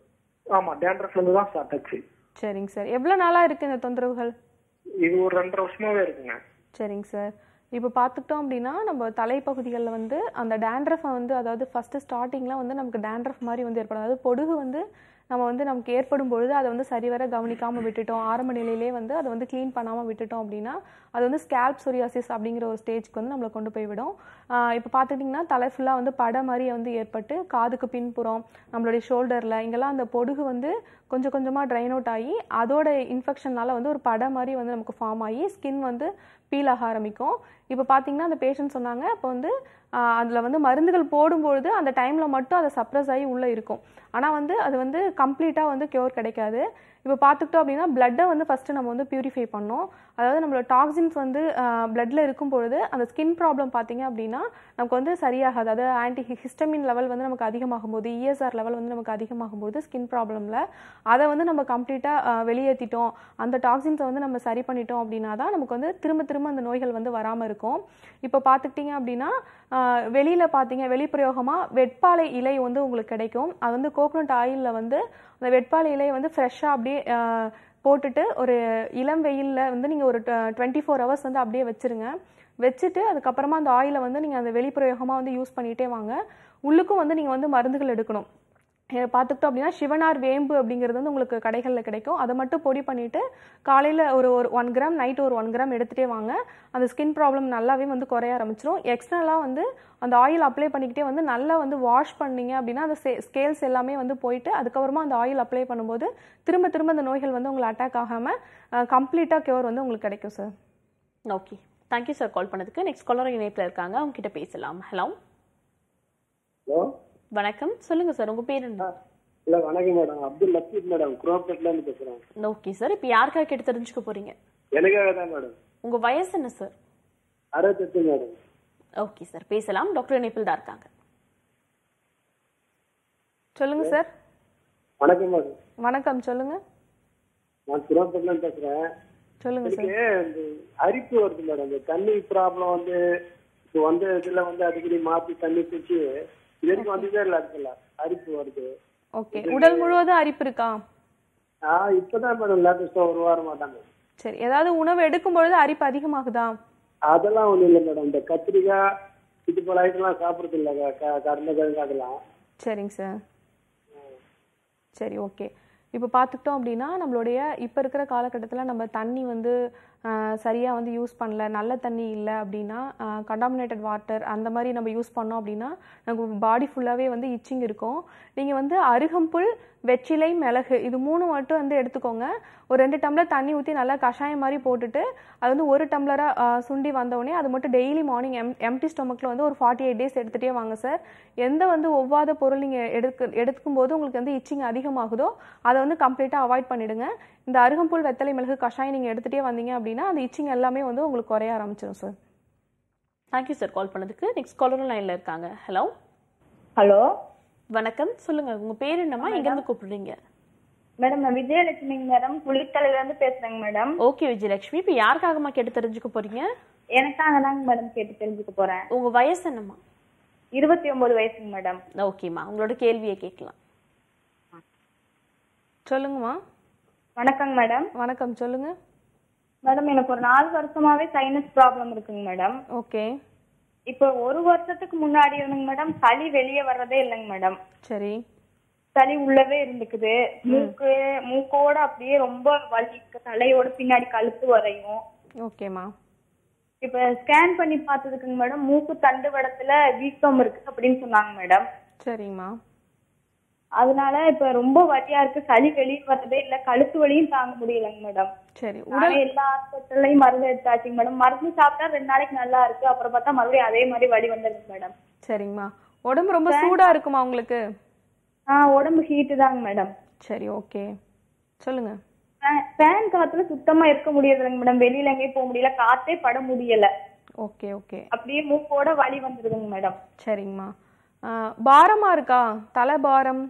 ஆமா டேண்ட்ரஃப்ல இருந்து தான் ஸ்டார்ட் ஆச்சு சரிங்க சார் எவ்வளோ நாளாக இருக்குது இந்த தொந்தரவுகள் இது ஒரு ரெண்டரை வருஷமாவே இருக்குங்க சரிங்க சார் இப்போ பார்த்துக்கிட்டோம் அப்படின்னா நம்ம தலைப்பகுதிகளில் வந்து அந்த டேண்ட்ரஃபை வந்து அதாவது ஃபஸ்ட்டு ஸ்டார்டிங்கில் வந்து நமக்கு டேண்ட்ரஃப் மாதிரி வந்து ஏற்படும் அதாவது பொடுகு வந்து நம்ம வந்து நமக்கு ஏற்படும் பொழுது அதை வந்து சரிவர கவனிக்காமல் விட்டுட்டோம் ஆரம்ப நிலையிலே வந்து அதை வந்து க்ளீன் பண்ணாமல் விட்டுட்டோம் அப்படின்னா அது வந்து ஸ்கேல்ப் சொரியாசிஸ் அப்படிங்கிற ஒரு ஸ்டேஜ்க்கு வந்து நம்மளை கொண்டு போய் விடும் ஆஹ் இப்போ பார்த்துக்கிட்டிங்கன்னா தலை ஃபுல்லாக வந்து படை மாதிரி வந்து ஏற்பட்டு காதுக்கு பின்புறம் நம்மளுடைய ஷோல்டரில் இங்கெல்லாம் அந்த பொடுகு வந்து கொஞ்சம் கொஞ்சமாக ட்ரைன் அவுட் ஆகி அதோட இன்ஃபெக்ஷனால வந்து ஒரு படை மாதிரி வந்து நமக்கு ஃபார்ம் ஆகி ஸ்கின் வந்து பீல் ஆக ஆரம்பிக்கும் இப்போ பார்த்தீங்கன்னா அந்த பேஷண்ட் சொன்னாங்க அப்போ வந்து அதில் வந்து மருந்துகள் போடும்பொழுது அந்த டைமில் மட்டும் அதை சப்ரஸ் ஆகி உள்ளே இருக்கும் ஆனால் வந்து அது வந்து கம்ப்ளீட்டாக வந்து க்யூர் கிடைக்காது இப்போ பார்த்துக்கிட்டோம் அப்படின்னா பிளட்டை வந்து ஃபஸ்ட்டு நம்ம வந்து பியூரிஃபை பண்ணோம் அதாவது நம்மளோட டாக்ஸின்ஸ் வந்து பிளட்டில் இருக்கும் பொழுது அந்த ஸ்கின் ப்ராப்ளம் பார்த்தீங்க அப்படின்னா நமக்கு வந்து சரியாகாது அதாவது ஆன்டி ஹிஸ்டமின் லெவல் வந்து நமக்கு அதிகமாகும் போது இஎஸ்ஆர் லெவல் வந்து நமக்கு அதிகமாகும் போது ஸ்கின் ப்ராப்ளமில் அதை வந்து நம்ம கம்ப்ளீட்டாக வெளியேற்றிட்டோம் அந்த டாக்ஸின்ஸை வந்து நம்ம சரி பண்ணிட்டோம் அப்படின்னா தான் நமக்கு வந்து திரும்ப திரும்ப அந்த நோய்கள் வந்து வராமல் இருக்கும் இப்போ பார்த்துக்கிட்டிங்க அப்படின்னா வெளியில் பார்த்தீங்க வெளிப்பிரயோகமாக வெட்பாலை இலை வந்து உங்களுக்கு கிடைக்கும் அது வந்து கோகோனட் ஆயிலில் வந்து அந்த வெட்பாலை இலையை வந்து ஃப்ரெஷ்ஷாக அப்படியே ஆஹ், போட்டுட்டு ஒரு இளம் வெயிலில் வந்து நீங்கள் ஒரு டுவெண்ட்டி ஃபோர் ஹவர்ஸ் வந்து அப்படியே வச்சிருங்க வச்சுட்டு அதுக்கப்புறமா அந்த ஆயிலை வந்து நீங்கள் அந்த வெளிப்பிரயோகமாக வந்து யூஸ் பண்ணிகிட்டே வாங்க உள்ளுக்கும் வந்து நீங்கள் வந்து மருந்துகள் எடுக்கணும் இதை பார்த்துக்கிட்டோம் அப்படின்னா சிவனார் வேம்பு அப்படிங்கிறது வந்து உங்களுக்கு கடைகளில் கிடைக்கும் அதை மட்டும் பொடி பண்ணிட்டு காலையில் ஒரு ஒரு ஒன் கிராம் நைட்டு ஒரு ஒன் கிராம் எடுத்துகிட்டே வாங்க அந்த ஸ்கின் ப்ராப்ளம் நல்லாவே வந்து குறைய ஆரம்பிச்சிரும் எக்ஸ்டர்னலாக வந்து அந்த ஆயில் அப்ளை பண்ணிக்கிட்டே வந்து நல்லா வந்து வாஷ் பண்ணீங்க அப்படின்னா அந்த ஸ்கேல்ஸ் எல்லாமே வந்து போயிட்டு அதுக்கப்புறமா அந்த ஆயில் அப்ளை பண்ணும்போது திரும்ப திரும்ப அந்த நோய்கள் வந்து உங்களை அட்டாக் ஆகாமல் கம்ப்ளீட்டாக கியூர் வந்து உங்களுக்கு கிடைக்கும் sir okay thank you sir call பண்ணதுக்கு நெக்ஸ்ட் காலர் இணைப்பில் இருக்காங்க அவங்க கிட்ட பேசலாம் ஹலோ ஹலோ வணக்கம் சொல்லுங்க சார் உங்க பேர் என்ன இல்ல வணக்கம் மேடம் அப்துல் லத்தீப் மேடம் குரோப்பேட்ல இருந்து பேசுறேன் ஓகே சார் இப்போ யாருக்காக கேட்டு தெரிஞ்சுக்க போறீங்க எனக்காக தான் மேடம் உங்க வயசு என்ன சார் அறுபத்தெட்டு மேடம் ஓகே சார் பேசலாம் டாக்டர் இணைப்பில் தான் இருக்காங்க சொல்லுங்க சார் வணக்கம் மேடம் வணக்கம் சொல்லுங்க நான் குரோப்பேட்ல இருந்து பேசுறேன் சொல்லுங்க சார் எனக்கு இந்த அரிப்பு வருது மேடம் இந்த தண்ணி ப்ராப்ளம் வந்து இப்போ வந்து இதுல வந்து அடிக்கடி மாத்தி தண்ணி குடிச்சு இது வரைக்கும் வந்ததே இல்லை அதுக்குள்ள அரிப்பு வருது ஓகே உடல் முழுவதும் அரிப்பு இருக்கா ஆஹ் இப்பதான் மேடம் லேட்டஸ்டா ஒரு வாரம் மாட்டாங்க சரி ஏதாவது உணவு எடுக்கும் பொழுது அரிப்பு அதிகமாகுதா அதெல்லாம் ஒண்ணும் இல்லை மேடம் இந்த கத்திரிக்காய் இது போல ஐட்டம்லாம் சாப்பிடுறது இல்லை கருணக்கிழங்கு அதெல்லாம் சரிங்க சார் சரி ஓகே இப்போ பார்த்துக்கிட்டோம் அப்படின்னா நம்மளுடைய இப்போ இருக்கிற காலகட்டத்தில் நம்ம தண்ணி வந்து சரியாக வந்து யூஸ் பண்ணல நல்ல தண்ணி இல்லை அப்படின்னா கண்டாமினேட்டட் வாட்டர் அந்த மாதிரி நம்ம யூஸ் பண்ணோம் அப்படின்னா நமக்கு பாடி ஃபுல்லாகவே வந்து இச்சிங் இருக்கும் நீங்கள் வந்து அருகம்புல் வெற்றிலை மிளகு இது மூணு மட்டும் வந்து எடுத்துக்கோங்க ஒரு ரெண்டு டம்ளர் தண்ணி ஊற்றி நல்லா கஷாயம் மாதிரி போட்டுட்டு அது வந்து ஒரு டம்ளராக சுண்டி வந்தோடனே அது மட்டும் டெய்லி மார்னிங் எம் எம்டி ஸ்டொமக்கில் வந்து ஒரு ஃபார்ட்டி எயிட் டேஸ் எடுத்துகிட்டே வாங்க சார் எந்த வந்து ஒவ்வாத பொருள் நீங்கள் எடுக்க எடுக்கும் போது உங்களுக்கு வந்து இச்சிங் அதிகமாகுதோ அதை வந்து கம்ப்ளீட்டாக அவாய்ட் பண்ணிடுங்க இந்த அருகம்புல் வெத்தலை மிளகு கஷாயம் நீங்கள் எடுத்துகிட்டே வந்தீங்க அப்படின்னா அந்த இச்சிங் எல்லாமே வந்து உங்களுக்கு குறைய ஆரம்பிச்சிடும் சார் தேங்க்யூ சார் கால் பண்ணதுக்கு நெக்ஸ்ட் காலரும் லைன்ல இருக்காங்க ஹலோ ஹலோ வணக்கம் சொல்லுங்க உங்க பேர் என்னம்மா எங்க இருந்து கூப்பிடுறீங்க மேடம் நான் விஜயலட்சுமிங்க மேடம் குளித்தலையில இருந்து பேசுறேங்க மேடம் ஓகே விஜயலட்சுமி இப்போ யாருக்காகம்மா கேட்டு தெரிஞ்சுக்க போறீங்க எனக்காக தாங்க மேடம் கேட்டு தெரிஞ்சுக்க போறேன் உங்க வயசு என்னம்மா இருபத்தி ஒன்பது வயசுங்க மேடம் ஓகேம்மா உங்களோட கேள்வியை கேட்கலாம் சொல்லுங்கம்மா வணக்கங்க மேடம் வணக்கம் சொல்லுங்க மேடம் எனக்கு ஒரு நாலு வருஷமாவே சைனஸ் ப்ராப்ளம் இருக்குங்க மேடம் ஓகே இப்போ ஒரு வருஷத்துக்கு முன்னாடி இருந்துங்க மேடம் சளி வெளியே வர்றதே இல்லைங்க மேடம் சரி சளி உள்ளவே இருந்துக்குது மூக்கு மூக்கோட அப்படியே ரொம்ப வலி தலையோட பின்னாடி கழுத்து வரையும் ஓகேம்மா இப்ப ஸ்கேன் பண்ணி பார்த்ததுக்குங்க மேடம் மூக்கு தண்டு வடத்துல வீக்கம் இருக்கு அப்படின்னு சொன்னாங்க மேடம் சரிங்கம்மா அதனால இப்ப ரொம்ப வலியா இருக்கு சளி வெளியே வர்றதே இல்ல கழுத்து வலியும் தாங்க முடியலங்க மேடம் சரி நானே எல்லா ஹாஸ்பிட்டல்லையும் மருந்து எடுத்தாச்சுங்க மேடம் மருந்து சாப்பிட்டா ரெண்டு நாளைக்கு நல்லா இருக்கு அப்புறம் பார்த்தா மறுபடியும் அதே மாதிரி வலி வந்துருது மேடம் சரிங்கம்மா உடம்பு ரொம்ப சூடா இருக்குமா உங்களுக்கு ஆ உடம்பு ஹீட்டு தாங்க மேடம் சரி ஓகே சொல்லுங்க ஃபேன் காத்துல சுத்தமா இருக்க முடியறதுங்க மேடம் வெளியில எங்கேயும் போக முடியல காத்தே பட முடியல ஓகே ஓகே அப்படியே மூக்கோட வலி வந்துருதுங்க மேடம் சரிங்கம்மா ஆ, பாரமா இருக்கா தலை பாரம்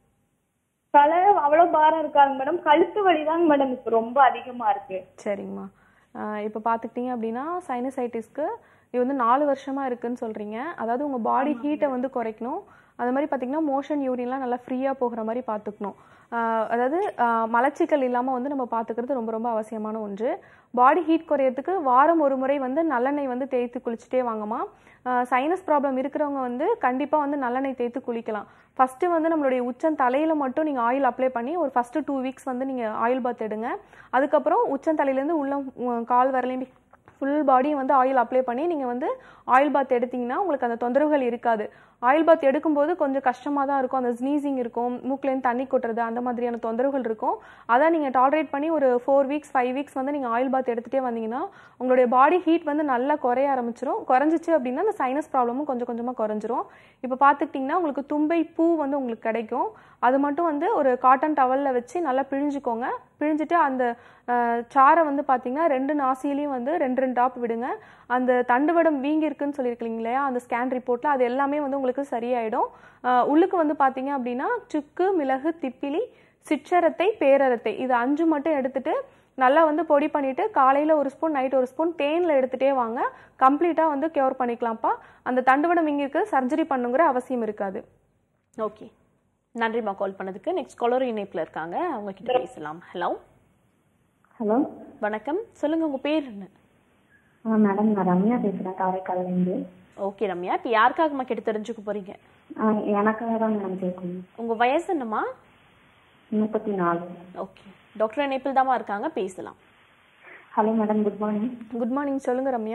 தலை அவ்வளவு பாரம் இருக்காங்க மேடம் கழுத்து வலி தாங்க மேடம் இப்ப ரொம்ப அதிகமா இருக்கு சரிங்கம்மா இப்போ பார்த்துக்கிட்டிங்க அப்படின்னா சைனசைட்டிஸ்க்கு இது வந்து நாலு வருஷமாக இருக்குன்னு சொல்கிறீங்க அதாவது உங்கள் பாடி ஹீட்டை வந்து குறைக்கணும் அது மாதிரி பார்த்தீங்கன்னா மோஷன் யூரின்லாம் நல்லா ஃப்ரீயாக போகிற மாதிரி பார்த்துக்கணும் ஆஹ் அதாவது ஆஹ் மலச்சிக்கல் இல்லாமல் வந்து நம்ம பார்த்துக்கிறது ரொம்ப ரொம்ப அவசியமான ஒன்று பாடி ஹீட் குறையறதுக்கு வாரம் ஒரு முறை வந்து நல்லெண்ணெய் வந்து தேய்த்து குளிச்சுட்டே வாங்கம்மா சைனஸ் ப்ராப்ளம் இருக்கிறவங்க வந்து கண்டிப்பாக வந்து நல்லெண்ணெய் தேய்த்து குளிக்கலாம் ஃபஸ்ட்டு வந்து நம்மளுடைய உச்சன் தலையில் மட்டும் நீங்கள் ஆயில் அப்ளை பண்ணி ஒரு ஃபஸ்ட்டு டூ வீக்ஸ் வந்து நீங்கள் ஆயில் பாத் எடுங்க அதுக்கப்புறம் உச்சன் தலையிலேருந்து உள்ள உம், கால் வரலையும் ஃபுல் பாடியும் வந்து ஆயில் அப்ளை பண்ணி நீங்கள் வந்து ஆயில் பாத் எடுத்தீங்கன்னா உங்களுக்கு அந்த தொந்தரவுகள் இருக்காது ஆயில் பாத் எடுக்கும்போது கொஞ்சம் கஷ்டமாக தான் இருக்கும் அந்த ஸ்னீசிங் இருக்கும் மூக்குலேருந்து தண்ணி கொட்டுறது அந்த மாதிரியான தொந்தரவுகள் இருக்கும் அதான் நீங்கள் டாலரேட் பண்ணி ஒரு ஃபோர் வீக்ஸ் ஃபைவ் வீக்ஸ் வந்து நீங்கள் ஆயில் பாத் எடுத்துகிட்டே வந்தீங்கன்னா உங்களுடைய பாடி ஹீட் வந்து நல்லா குறைய ஆரம்பிச்சிரும் குறைஞ்சிச்சு அப்படின்னா அந்த சைனஸ் ப்ராப்ளமும் கொஞ்சம் கொஞ்சமாக குறைஞ்சிரும் இப்போ பார்த்துக்கிட்டிங்கன்னா உங்களுக்கு தும்பை பூ வந்து உங்களுக்கு கிடைக்கும் அது மட்டும் வந்து ஒரு காட்டன் டவலில் வச்சு நல்லா பிழிஞ்சுக்கோங்க பிழிஞ்சிட்டு அந்த அஹ், சாறை வந்து பார்த்தீங்கன்னா ரெண்டு நாசிலையும் வந்து ரெண்டு ரெண்டு டாப் விடுங்க அந்த தண்டுவடம் வீங்கி இருக்குன்னு சொல்லியிருக்கீங்க இல்லையா அந்த ஸ்கேன் ரிப்போர்ட்டில் அது எல்லாமே வந்து உங்களுக்கு சரியாயிடும் அஹ், உள்ளுக்கு வந்து பார்த்தீங்க அப்படின்னா சுக்கு மிளகு திப்பிலி சிற்றரத்தை பேரரத்தை இது அஞ்சு மட்டும் எடுத்துட்டு நல்லா வந்து பொடி பண்ணிட்டு காலையில் ஒரு ஸ்பூன் நைட் ஒரு ஸ்பூன் தேனில் எடுத்துகிட்டே வாங்க கம்ப்ளீட்டாக வந்து க்யூர் பண்ணிக்கலாம்ப்பா அந்த தண்டுவடம் வீங்கி இருக்கு சர்ஜரி பண்ணுங்கிற அவசியம் இருக்காது ஓகே நன்றிம்மா கால் பண்ணதுக்கு நெக்ஸ்ட் காலர் இணைப்பில் இருக்காங்க அவங்க கிட்ட பேசலாம் ஹலோ ஹலோ வணக்கம் சொல்லுங்க உங்க பேர் என்ன ஆ மேடம் நான் ரம்யா பேசுகிறேன் காரைக்கால்லேருந்து ஓகே ரம்யா இப்போ யாருக்காகம்மா கேட்டு தெரிஞ்சுக்க போறீங்க ஆ, எனக்காக தான் மேடம் கேட்கணும் உங்க வயசு என்னம்மா முப்பத்தி நாலு ஓகே டாக்டர் இணைப்பில் தாம்மா இருக்காங்க பேசலாம் hello madam good morning good morning சொல்லுங்க ரம்யா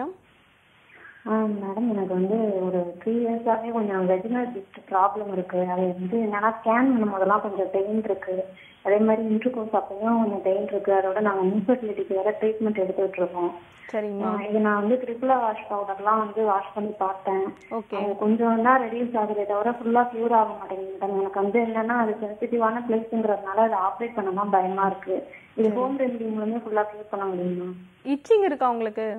ஆ மேடம் எனக்கு வந்து ஒரு த்ரீ இயர்ஸாகவே கொஞ்சம் வெஜினல் டிஸ்ட் ப்ராப்ளம் இருக்கு அது வந்து என்னன்னா ஸ்கேன் பண்ணும் போதெல்லாம் கொஞ்சம் பெயின் இருக்கு அதே மாதிரி இன்டர்கோர்ஸ் அப்பயும் கொஞ்சம் பெயின் இருக்கு அதோட நாங்கள் இன்ஃபர்டிலிட்டிக்கு வேற ட்ரீட்மெண்ட் எடுத்துட்டு இருக்கோம் சரிங்கம்மா ஆ, இது நான் வந்து ட்ரிபிளா வாஷ் பவுடர்லாம் வந்து வாஷ் பண்ணி பார்த்தேன் ஓகே அது கொஞ்சம் தான் ரெடியூஸ் ஆகுதே தவிர ஃபுல்லா கியூர் ஆக மாட்டேங்குது மேடம் எனக்கு வந்து என்னன்னா அது சென்சிட்டிவான பிளேஸ்ங்கிறதுனால அதை ஆப்ரேட் பண்ண தான் பயமா இருக்கு இது ஹோம் ரெமெடி மூலமே ஃபுல்லா கியூர் பண்ண முடியுமா இச்சிங் இருக்கா உங்களுக்கு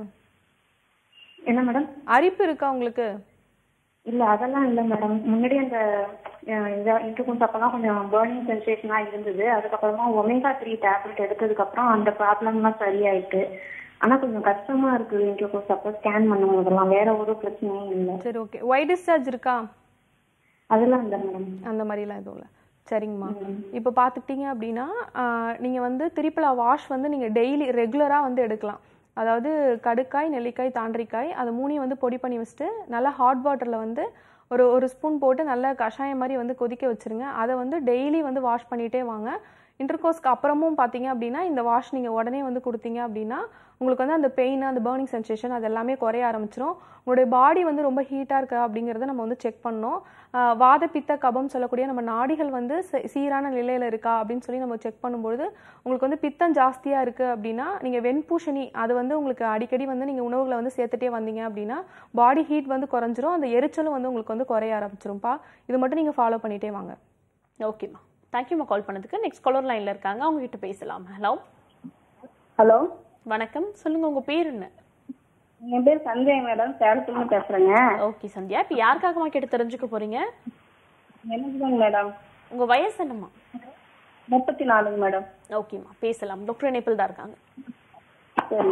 என்ன மேடம் அரிப்பு இருக்கா உங்களுக்கு இல்ல அதெல்லாம் இல்ல மேடம் முன்னாடி அந்த இன்டர்கோன்ஸ் அப்பெல்லாம் கொஞ்சம் பேர்னிங் சென்சேஷனா இருந்தது அதுக்கப்புறமா ஒமேகா த்ரீ டேப்லெட் எடுத்ததுக்கு அப்புறம் அந்த ப்ராப்ளம்லாம் சரியாயிட்டு ஆனா கொஞ்சம் கஷ்டமா இருக்கு இன்டர்கோர்ஸ் அப்போ ஸ்கேன் பண்ணும் போதெல்லாம் வேற ஒரு பிரச்சனையும் இல்லை சரி ஓகே ஒயிட் டிஸ்சார்ஜ் இருக்கா அதெல்லாம் இல்லை மேடம் அந்த மாதிரிலாம் எதுவும் இல்லை சரிங்கம்மா இப்போ பார்த்துக்கிட்டீங்க அப்படின்னா நீங்கள் வந்து திரிப்பலா வாஷ் வந்து நீங்கள் டெய்லி ரெகுலராக வந்து எடுக்கலாம் அதாவது கடுக்காய் நெல்லிக்காய் தாண்டிக்காய் அது மூணையும் வந்து பொடி பண்ணி வச்சுட்டு நல்லா ஹாட் வாட்டரில் வந்து ஒரு ஒரு ஸ்பூன் போட்டு நல்லா கஷாயம் மாதிரி வந்து கொதிக்க வச்சுருங்க அதை வந்து டெய்லி வந்து வாஷ் பண்ணிகிட்டே வாங்க இன்டர்கோர்ஸ்க்கு அப்புறமும் பார்த்தீங்க அப்படின்னா இந்த வாஷ் நீங்கள் உடனே வந்து கொடுத்தீங்க அப்படின்னா உங்களுக்கு வந்து அந்த பெயின் அந்த பேர்னிங் சென்சேஷன் அது எல்லாமே குறைய ஆரம்பிச்சிரும் உங்களுடைய பாடி வந்து ரொம்ப ஹீட்டாக இருக்கா அப்படிங்கிறத நம்ம வந்து செக் பண்ணோம் ஆஹ் வாத பித்த கபம் சொல்லக்கூடிய நம்ம நாடிகள் வந்து ச- சீரான நிலையில் இருக்கா அப்படின்னு சொல்லி நம்ம செக் பண்ணும்பொழுது உங்களுக்கு வந்து பித்தம் ஜாஸ்தியாக இருக்குது அப்படின்னா நீங்கள் வெண்பூசணி அது வந்து உங்களுக்கு அடிக்கடி வந்து நீங்கள் உணவுகளை வந்து சேர்த்துட்டே வந்தீங்க அப்படின்னா பாடி ஹீட் வந்து குறைஞ்சிரும் அந்த எரிச்சலும் வந்து உங்களுக்கு வந்து குறைய ஆரம்பிச்சிரும்ப்பா இது மட்டும் நீங்கள் ஃபாலோ பண்ணிகிட்டே வாங்க ஓகேம்மா தேங்க்யூம்மா கால் பண்ணதுக்கு நெக்ஸ்ட் காலர் லைன்ல இருக்காங்க அவங்க கிட்ட பேசலாம் ஹலோ ஹலோ வணக்கம் சொல்லுங்க உங்க பேர் என்ன என் பேர் சஞ்சய் மேடம் சேலத்துலேருந்து பேசுறேங்க ஓகே சந்தியா இப்போ யாருக்காகம்மா கேட்டு தெரிஞ்சுக்க போறீங்க எனக்கு தாங்க மேடம் உங்க வயசு என்னம்மா முப்பத்தி நாலுங்க மேடம் ஓகேம்மா பேசலாம் டாக்டர் இணைப்பில் தான் இருக்காங்க சரி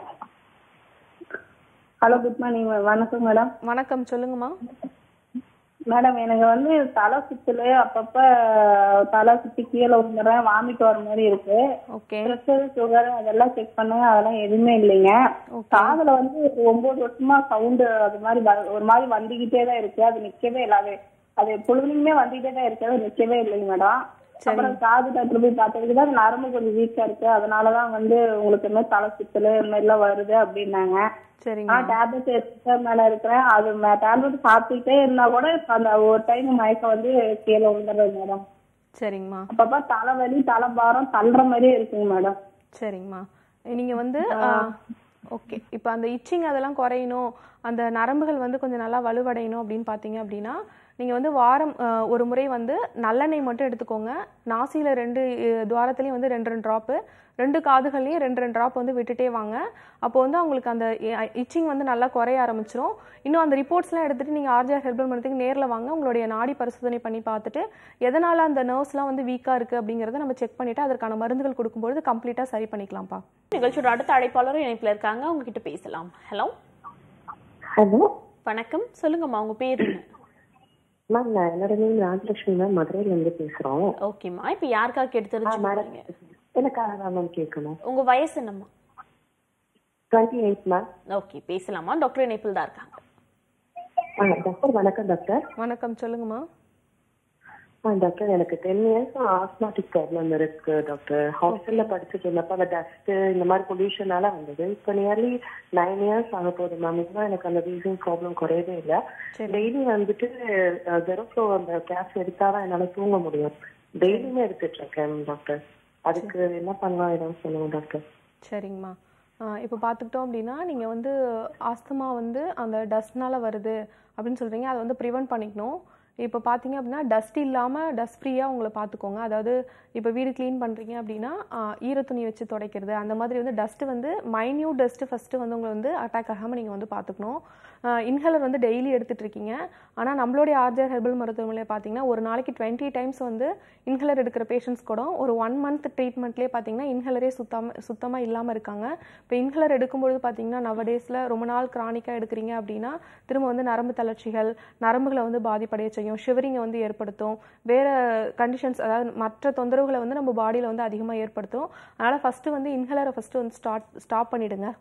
ஹலோ குட் மார்னிங் வணக்கம் மேடம் வணக்கம் சொல்லுங்கம்மா மேடம் எனக்கு வந்து தலை சுத்தல் அப்பப்ப தலை சுத்தி கீழே விழுந்துறேன் வாமிட் வர மாதிரி இருக்கு ஓகே ப்ரெஷர் சுகர் அதெல்லாம் செக் பண்ணேன் அதெல்லாம் எதுவுமே இல்லைங்க காதுல வந்து ஒரு ஒன்பது வருஷமா சவுண்டு அது மாதிரி வ- ஒரு மாதிரி வந்துகிட்டே தான் இருக்கு அது நிக்கவே இல்லை அது அது பொழுதுமே வந்துகிட்டே தான் இருக்கு அது நிக்கவே இல்லைங்க மேடம் அப்புறம் காது டாக்டர் போய் பார்த்ததுக்கு தான் நரம்பு கொஞ்சம் வீக்கா இருக்கு அதனாலதான் வந்து உங்களுக்கு இந்த மாதிரி தலை சுத்தல் இந்த மாதிரி எல்லாம் வருது அப்படின்னாங்க சரிங்க நான் டேப்லெட் எடுத்து மேல இருக்கிறேன் அது டேப்லெட் சாப்பிட்டுட்டே இருந்தா கூட இப்ப அந்த ஒரு டைம் மயக்கம் வந்து கீழே விழுந்துடுறது மேடம் சரிங்கம்மா அப்பப்ப தலைவலி தலைபாரம் தள்ளுற மாதிரியே இருக்குங்க மேடம் சரிங்கம்மா நீங்கள் வந்து ஓகே இப்போ அந்த இச்சிங் அதெல்லாம் குறையணும் அந்த நரம்புகள் வந்து கொஞ்சம் நல்லா வலுவடையணும் அப்படின்னு பார்த்தீங்க அப்படின்னா நீங்கள் வந்து வாரம் அஹ், ஒரு முறை வந்து நல்லெண்ணெய் மட்டும் எடுத்துக்கோங்க நாசியில் ரெண்டு அஹ், துவாரத்துலேயும் வந்து ரெண்டு ரெண்டு ட்ராப்பு ரெண்டு காதுகள்லையும் ரெண்டு ரெண்டு ட்ராப் வந்து விட்டுட்டே வாங்க அப்போ வந்து அவங்களுக்கு அந்த இச்சிங் வந்து நல்லா குறைய ஆரம்பிச்சிரும் இன்னும் அந்த ரிப்போர்ட்ஸ்லாம் எடுத்துகிட்டு நீங்கள் ஆர்ஜிஆர் ஹெல்ப் பண்ணுறதுக்கு நேரில் வாங்க உங்களுடைய நாடி பரிசோதனை பண்ணி பார்த்துட்டு எதனால் அந்த நர்வ்ஸ்லாம் வந்து வீக்காக இருக்குது அப்படிங்கிறத நம்ம செக் பண்ணிவிட்டு அதற்கான மருந்துகள் கொடுக்கும்பொழுது கம்ப்ளீட்டாக சரி பண்ணிக்கலாம்ப்பா நிகழ்ச்சியோட அடுத்த அழைப்பாளரும் இணைப்பில் இருக்காங்க அவங்க கிட்ட பேசலாம் ஹலோ ஹலோ வணக்கம் சொல்லுங்கம்மா உங்க பேர் என்ன மேம் நான் என்னோட நேம் ராஜலட்சுமி மேம் மதுரையில இருந்து பேசுறோம் ஓகேம்மா இப்போ யாருக்காக கேட்டு தெரிஞ்சுக்க போறீங்க எனக்காக தான் மேம் கேட்கணும் உங்க வயசு என்னம்மா டுவெண்ட்டி எயிட் மேம் ஓகே பேசலாமா டாக்டர் இணைப்பில் தான் இருக்காங்க டாக்டர் வணக்கம் டாக்டர் வணக்கம் சொல்லுங்கம்மா ஆ டாக்டர் எனக்கு டென் இயர்ஸ் ஆஸ்மாட்டிக் ப்ராப்ளம் இருக்கு டாக்டர் ஹாஸ்டல்ல படிச்சுட்டு இருந்தப்ப அந்த டஸ்ட் இந்த மாதிரி பொல்யூஷனால வந்தது இப்போ நியர்லி நைன் இயர்ஸ் ஆக போகுது மேம் இதுதான் எனக்கு அந்த வீசிங் ப்ராப்ளம் குறையவே இல்லை டெய்லி வந்துட்டு ஜெரோஃப்ளோ அந்த கேஸ் எடுத்தாதான் என்னால தூங்க முடியும் டெய்லியுமே எடுத்துட்டு இருக்கேன் டாக்டர் அதுக்கு என்ன பண்ணலாம் ஏதாவது சொல்லுங்க டாக்டர் சரிங்கம்மா இப்போ பார்த்துக்கிட்டோம் அப்படின்னா நீங்கள் வந்து ஆஸ்துமா வந்து அந்த டஸ்ட்னால வருது அப்படின்னு சொல்கிறீங்க அதை வந்து ப்ரிவென்ட் பண்ணிக்கணும் இப்போ பார்த்தீங்க அப்படின்னா டஸ்ட் இல்லாமல் டஸ்ட் ஃப்ரீயாக உங்களை பார்த்துக்கோங்க அதாவது இப்போ வீடு க்ளீன் பண்ணுறீங்க அப்படின்னா ஆஹ், ஈரத்துணி வச்சு துடைக்கிறது அந்த மாதிரி வந்து டஸ்ட்டு வந்து மைன்யூட் டஸ்ட்டு ஃபஸ்ட்டு வந்து உங்களை வந்து அட்டாக் ஆகாமல் நீங்கள் வந்து பார்த்துக்கணும் இன்ஹேலர் வந்து டெய்லி எடுத்துட்டு இருக்கீங்க ஆனால் நம்மளுடைய ஆர்ஜர் ஹெர்பல் மருத்துவமனையில் பார்த்தீங்கன்னா ஒரு நாளைக்கு டுவெண்ட்டி டைம்ஸ் வந்து இன்ஹேலர் எடுக்கிற பேஷண்ட்ஸ் கூட ஒரு ஒன் மந்த் ட்ரீட்மெண்ட்லேயே பார்த்தீங்கன்னா இன்ஹேலரே சுத்தமாக சுத்தமாக இல்லாமல் இருக்காங்க இப்போ இன்ஹேலர் எடுக்கும்பொழுது பார்த்தீங்கன்னா நவடேஸில் ரொம்ப நாள் கிரானிக்காக எடுக்கிறீங்க அப்படின்னா திரும்ப வந்து நரம்பு தளர்ச்சிகள் நரம்புகளை வந்து பாதிப்படைய செய்யும் ஷிவரிங்கை வந்து ஏற்படுத்தும் வேறு கண்டிஷன்ஸ் அதாவது மற்ற தொந்தரவுகளை வந்து நம்ம பாடியில் வந்து அதிகமாக ஏற்படுத்தும் அதனால் ஃபஸ்ட்டு வந்து இன்ஹேலரை ஃபஸ்ட்டு வந்து ஸ்டார்ட் ஸ்டாப் பண்ணிடுங்க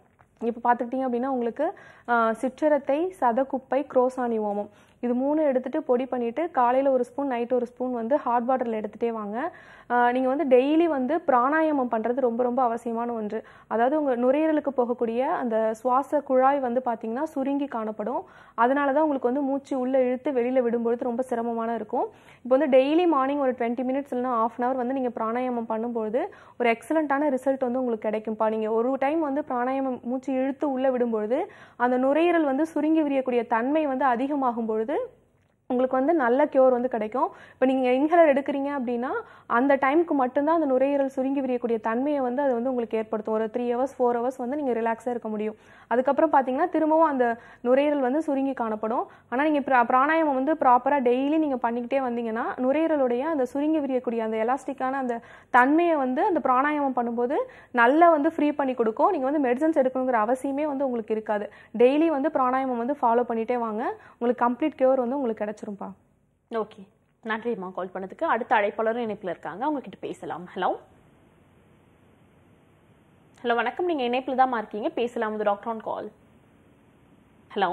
இப்போ பார்த்துக்கிட்டிங்க அப்படின்னா உங்களுக்கு ஆஹ், சிற்றரத்தை சதக்குப்பை குரோசானி ஓமம் இது மூணு எடுத்துட்டு பொடி பண்ணிட்டு காலையில் ஒரு ஸ்பூன் நைட் ஒரு ஸ்பூன் வந்து ஹாட் வாட்டரில் எடுத்துகிட்டே வாங்க நீங்கள் வந்து டெய்லி வந்து பிராணாயாமம் பண்ணுறது ரொம்ப ரொம்ப அவசியமான ஒன்று அதாவது உங்கள் நுரையீரலுக்கு போகக்கூடிய அந்த சுவாச குழாய் வந்து பார்த்தீங்கன்னா சுருங்கி காணப்படும் அதனால தான் உங்களுக்கு வந்து மூச்சு உள்ளே இழுத்து வெளியில் விடும்பொழுது ரொம்ப சிரமமான இருக்கும் இப்போ வந்து டெய்லி மார்னிங் ஒரு டுவெண்ட்டி மினிட்ஸ் இல்லைனா ஆஃப் அன் ஹவர் வந்து நீங்கள் பிராணாயாமம் பண்ணும்பொழுது ஒரு எக்ஸலண்ட்டான ரிசல்ட் வந்து உங்களுக்கு கிடைக்கும்ப்பா நீங்கள் ஒரு டைம் வந்து பிராணாயாமம் மூச்சு இழுத்து உள்ளே விடும்பொழுது அந்த நுரையீரல் வந்து சுருங்கி விரியக்கூடிய தன்மை வந்து அதிகமாகும் பொழுது உங்களுக்கு வந்து நல்ல கியூர் வந்து கிடைக்கும் இப்போ நீங்கள் இன்ஹேலர் எடுக்கிறீங்க அப்படின்னா அந்த டைமுக்கு மட்டும்தான் அந்த நுரையீரல் சுருங்கி விரியக்கூடிய தன்மையை வந்து அது வந்து உங்களுக்கு ஏற்படுத்தும் ஒரு த்ரீ ஹவர்ஸ் ஃபோர் ஹவர்ஸ் வந்து நீங்கள் ரிலாக்ஸாக இருக்க முடியும் அதுக்கப்புறம் பார்த்தீங்கன்னா திரும்பவும் அந்த நுரையீரல் வந்து சுருங்கி காணப்படும் ஆனால் நீங்கள் பிராணாயாமம் வந்து ப்ராப்பராக டெய்லி நீங்கள் பண்ணிக்கிட்டே வந்தீங்கன்னா நுரையீரலுடைய அந்த சுருங்கி விரியக்கூடிய அந்த எலாஸ்டிக்கான அந்த தன்மையை வந்து அந்த பிராணாயாமம் பண்ணும்போது நல்லா வந்து ஃப்ரீ பண்ணி கொடுக்கும் நீங்கள் வந்து மெடிசன்ஸ் எடுக்கணுங்கிற அவசியமே வந்து உங்களுக்கு இருக்காது டெய்லி வந்து பிராணாயாமம் வந்து ஃபாலோ பண்ணிட்டே வாங்க உங்களுக்கு கம்ப்ளீட் கியூர் வந்து உங்களுக்கு கிடைச்சிரும்ப்பா ஓகே நன்றிம்மா கால் பண்ணதுக்கு அடுத்த அழைப்பாளரும் இணைப்பில் இருக்காங்க அவங்க கிட்ட பேசலாம் ஹலோ ஹலோ வணக்கம் நீங்க இணைப்பில் தான் இருக்கீங்க பேசலாம் இது doctor on call hello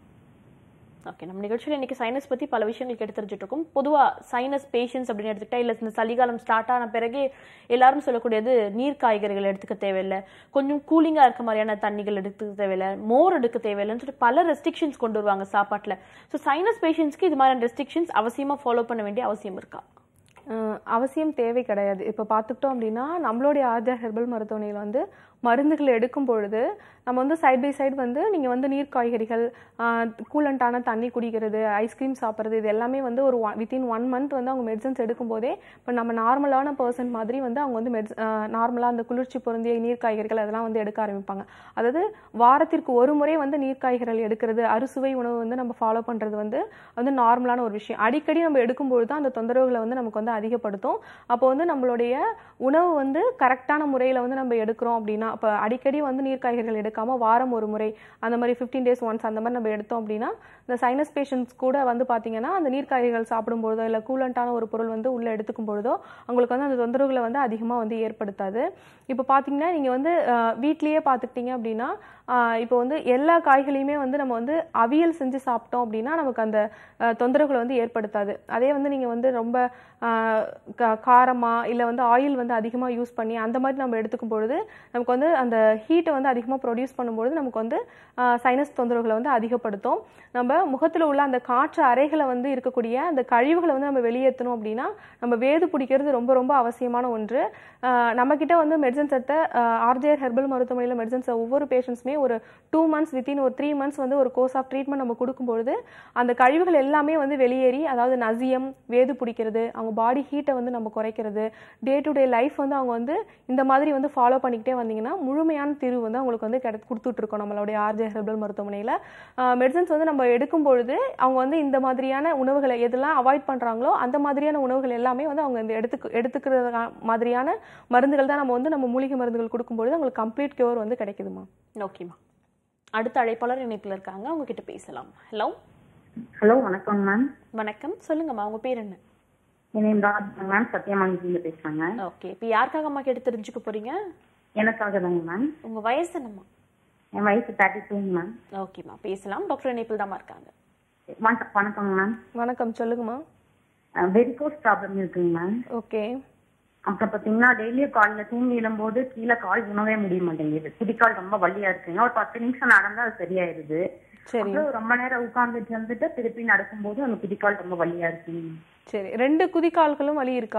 okay நம்ம நிகழ்ச்சியில் இன்னைக்கு சைனஸ் பத்தி பல விஷயங்கள் கேட்டு தெரிஞ்சுட்டு இருக்கோம் பொதுவா சைனஸ் பேஷன்ஸ் அப்படின்னு எடுத்துக்கிட்டா இல்ல இந்த சளிகாலம் ஸ்டார்ட் ஆன பிறகு எல்லாரும் சொல்லக்கூடியது நீர் காய்கறிகள் எடுத்துக்க தேவையில்லை கொஞ்சம் கூலிங்கா இருக்க மாதிரியான தண்ணிகள் எடுத்துக்க தேவையில்லை மோர் எடுக்க தேவையில்லைன்னு சொல்லிட்டு பல ரெஸ்ட்ரிக்ஷன்ஸ் கொண்டு வருவாங்க சாப்பாட்டுல ஸோ சைனஸ் பேஷண்ட்ஸ்க்கு இது மாதிரியான ரெஸ்ட்ரிக்ஷன்ஸ் அவசியமா ஃபாலோ பண்ண வேண்டிய அவசியம் இருக்கா அஹ் அவசியம் தேவை கிடையாது இப்போ பார்த்துக்கிட்டோம் அப்படின்னா நம்மளுடைய ஆர்ஜர் ஹெர்பல் மருத்துவமனையில் வந்து மருந்துகள் எடுக்கும் பொழுது நம்ம வந்து சைட் பை சைடு வந்து நீங்கள் வந்து நீர் காய்கறிகள் கூலண்டான தண்ணி குடிக்கிறது ஐஸ்கிரீம் சாப்பிட்றது இது எல்லாமே வந்து ஒரு வித்தின் ஒன் மந்த் வந்து அவங்க மெடிசன்ஸ் எடுக்கும்போதே இப்போ நம்ம நார்மலான பர்சன் மாதிரி வந்து அவங்க வந்து மெடிஸ் நார்மலாக அந்த குளிர்ச்சி பொருந்திய நீர் காய்கறிகள் அதெல்லாம் வந்து எடுக்க ஆரம்பிப்பாங்க அதாவது வாரத்திற்கு ஒரு முறை வந்து நீர் காய்கறிகள் எடுக்கிறது அறுசுவை உணவு வந்து நம்ம ஃபாலோ பண்ணுறது வந்து வந்து நார்மலான ஒரு விஷயம் அடிக்கடி நம்ம எடுக்கும்பொழுது தான் அந்த தொந்தரவுகளை வந்து நமக்கு வந்து அதிகப்படுத்தும் அப்போ வந்து நம்மளுடைய உணவு வந்து கரெக்டான முறையில் வந்து நம்ம எடுக்கிறோம் அப்படின்னா அப்போ அடிக்கடி வந்து நீர் காய்கறிகள் எடுக்காமல் வாரம் ஒரு முறை அந்த மாதிரி ஃபிஃப்டீன் டேஸ் ஒன்ஸ் அந்த மாதிரி நம்ம எடுத்தோம் அப்படின்னா இந்த சைனஸ் பேஷண்ட்ஸ் கூட வந்து பார்த்தீங்கன்னா அந்த நீர் காய்கறிகள் சாப்பிடும்பொழுதோ இல்லை கூலண்டான ஒரு பொருள் வந்து உள்ளே எடுத்துக்கும் பொழுதோ அவங்களுக்கு வந்து அந்த தொந்தரவுகளை வந்து அதிகமாக வந்து ஏற்படுத்தாது இப்போ பார்த்தீங்கன்னா நீங்கள் வந்து அஹ், வீட்லயே பார்த்துக்கிட்டீங்க அப்படின்னா ஆஹ் இப்போ வந்து எல்லா காய்களையுமே வந்து நம்ம வந்து அவியல் செஞ்சு சாப்பிட்டோம் அப்படின்னா நமக்கு அந்த அஹ், தொந்தரவுகளை வந்து ஏற்படுத்தாது அதே வந்து நீங்கள் வந்து ரொம்ப ஆஹ், கா- காரமா இல்லை வந்து ஆயில் வந்து அதிகமாக யூஸ் பண்ணி அந்த மாதிரி நம்ம எடுத்துக்கும் பொழுது நமக்கு வந்து அந்த ஹீட்டை வந்து அதிகமாக ப்ரொடியூஸ் பண்ணும்பொழுது நமக்கு வந்து சைனஸ் தொந்தரவுகளை வந்து அதிகப்படுத்தும் நம்ம முகத்தில் உள்ள அந்த காற்று அறைகளை வந்து இருக்கக்கூடிய அந்த கழிவுகளை வந்து நம்ம வெளியேற்றணும் அப்படின்னா நம்ம வேது பிடிக்கிறது ரொம்ப ரொம்ப அவசியமான ஒன்று ஆஹ் நம்ம கிட்ட வந்து மெடிசன்ஸ் எடுத்த ஆர்ஜேஆர் ஹெர்பல் மருத்துவமனையில் மெடிசன்ஸ் ஒவ்வொரு பேஷண்ட்ஸுமே ஒரு டூ மந்த்ஸ் வித்தின் ஒரு த்ரீ மந்த்ஸ் வந்து ஒரு கோர்ஸ் ஆஃப் ட்ரீட்மெண்ட் நம்ம கொடுக்கும்பொழுது அந்த கழிவுகள் எல்லாமே வந்து வெளியேறி அதாவது நசியம் வேது பிடிக்கிறது அவங்க பாடி ஹீட்டை வந்து நம்ம குறைக்கிறது டே டு டே லைஃப் வந்து அவங்க வந்து இந்த மாதிரி வந்து ஃபாலோ பண்ணிக்கிட்டே வந்தீங்கன்னா முழுமையான தீர்வு வந்து அவங்களுக்கு வந்து கிடை கொடுத்துட்டு இருக்கோம் நம்மளுடைய ஆர்ஜே ஹெர்பல் மருத்துவமனையில் மெடிசன்ஸ் வந்து நம்ம எடுக்கும் பொழுது அவங்க வந்து இந்த மாதிரியான உணவுகளை எதெல்லாம் அவாய்ட் பண்ணுறாங்களோ அந்த மாதிரியான உணவுகள் எல்லாமே வந்து அவங்க இந்த எடுத்துக்கு எடுத்துக்கிற மாதிரியான மருந்துகள் தான் நம்ம வந்து நம்ம மூலிகை மருந்துகள் கொடுக்கும்பொழுது அவங்களுக்கு கம்ப்ளீட் கியூர் வந்து கிடைக்குதுமா ஓகேம்மா அடுத்த அழைப்பாளர் இணைப்பில் இருக்காங்க அவங்க கிட்ட பேசலாம் ஹலோ ஹலோ வணக்கம் மேம் வணக்கம் சொல்லுங்கம்மா உங்க பேர் என்ன என் நேம் ராஜ் மேம் சத்யமானந்தில பேசுறேங்க ஓகே இப்போ யாருக்காகம்மா கேட்டு தெரிஞ்சுக்க போறீங்க எனக்காக தாங்க மேம் உங்க வயசு என்னம்மா என் வயசு தேர்ட்டி டூ மேம் ஓகேம்மா பேசலாம் டாக்டர் இணைப்பில் தான் இருக்காங்க வணக்கம் வணக்கம் மேம் வணக்கம் சொல்லுங்கம்மா வெரிகோஸ் ப்ராப்ளம் இருக்குங்க மேம் ஓகே அப்புறம் பாத்தீங்கன்னா டெய்லியும் காலைல தூங்கி எழும்போது கீழே கால் உணவே முடிய மாட்டேங்குது குதிக்கால் ரொம்ப வலியா இருக்குங்க ஒரு பத்து நிமிஷம் நடந்தா அது சரியாயிருது சரி அப்புறம் ரொம்ப நேரம் உட்கார்ந்துட்டு இருந்துட்டு திருப்பி நடக்கும்போது அந்த குதிக்கால் ரொம்ப வலியா இருக்குங்க சரி ரெண்டு குதிகால்களும் வலி இருக்கா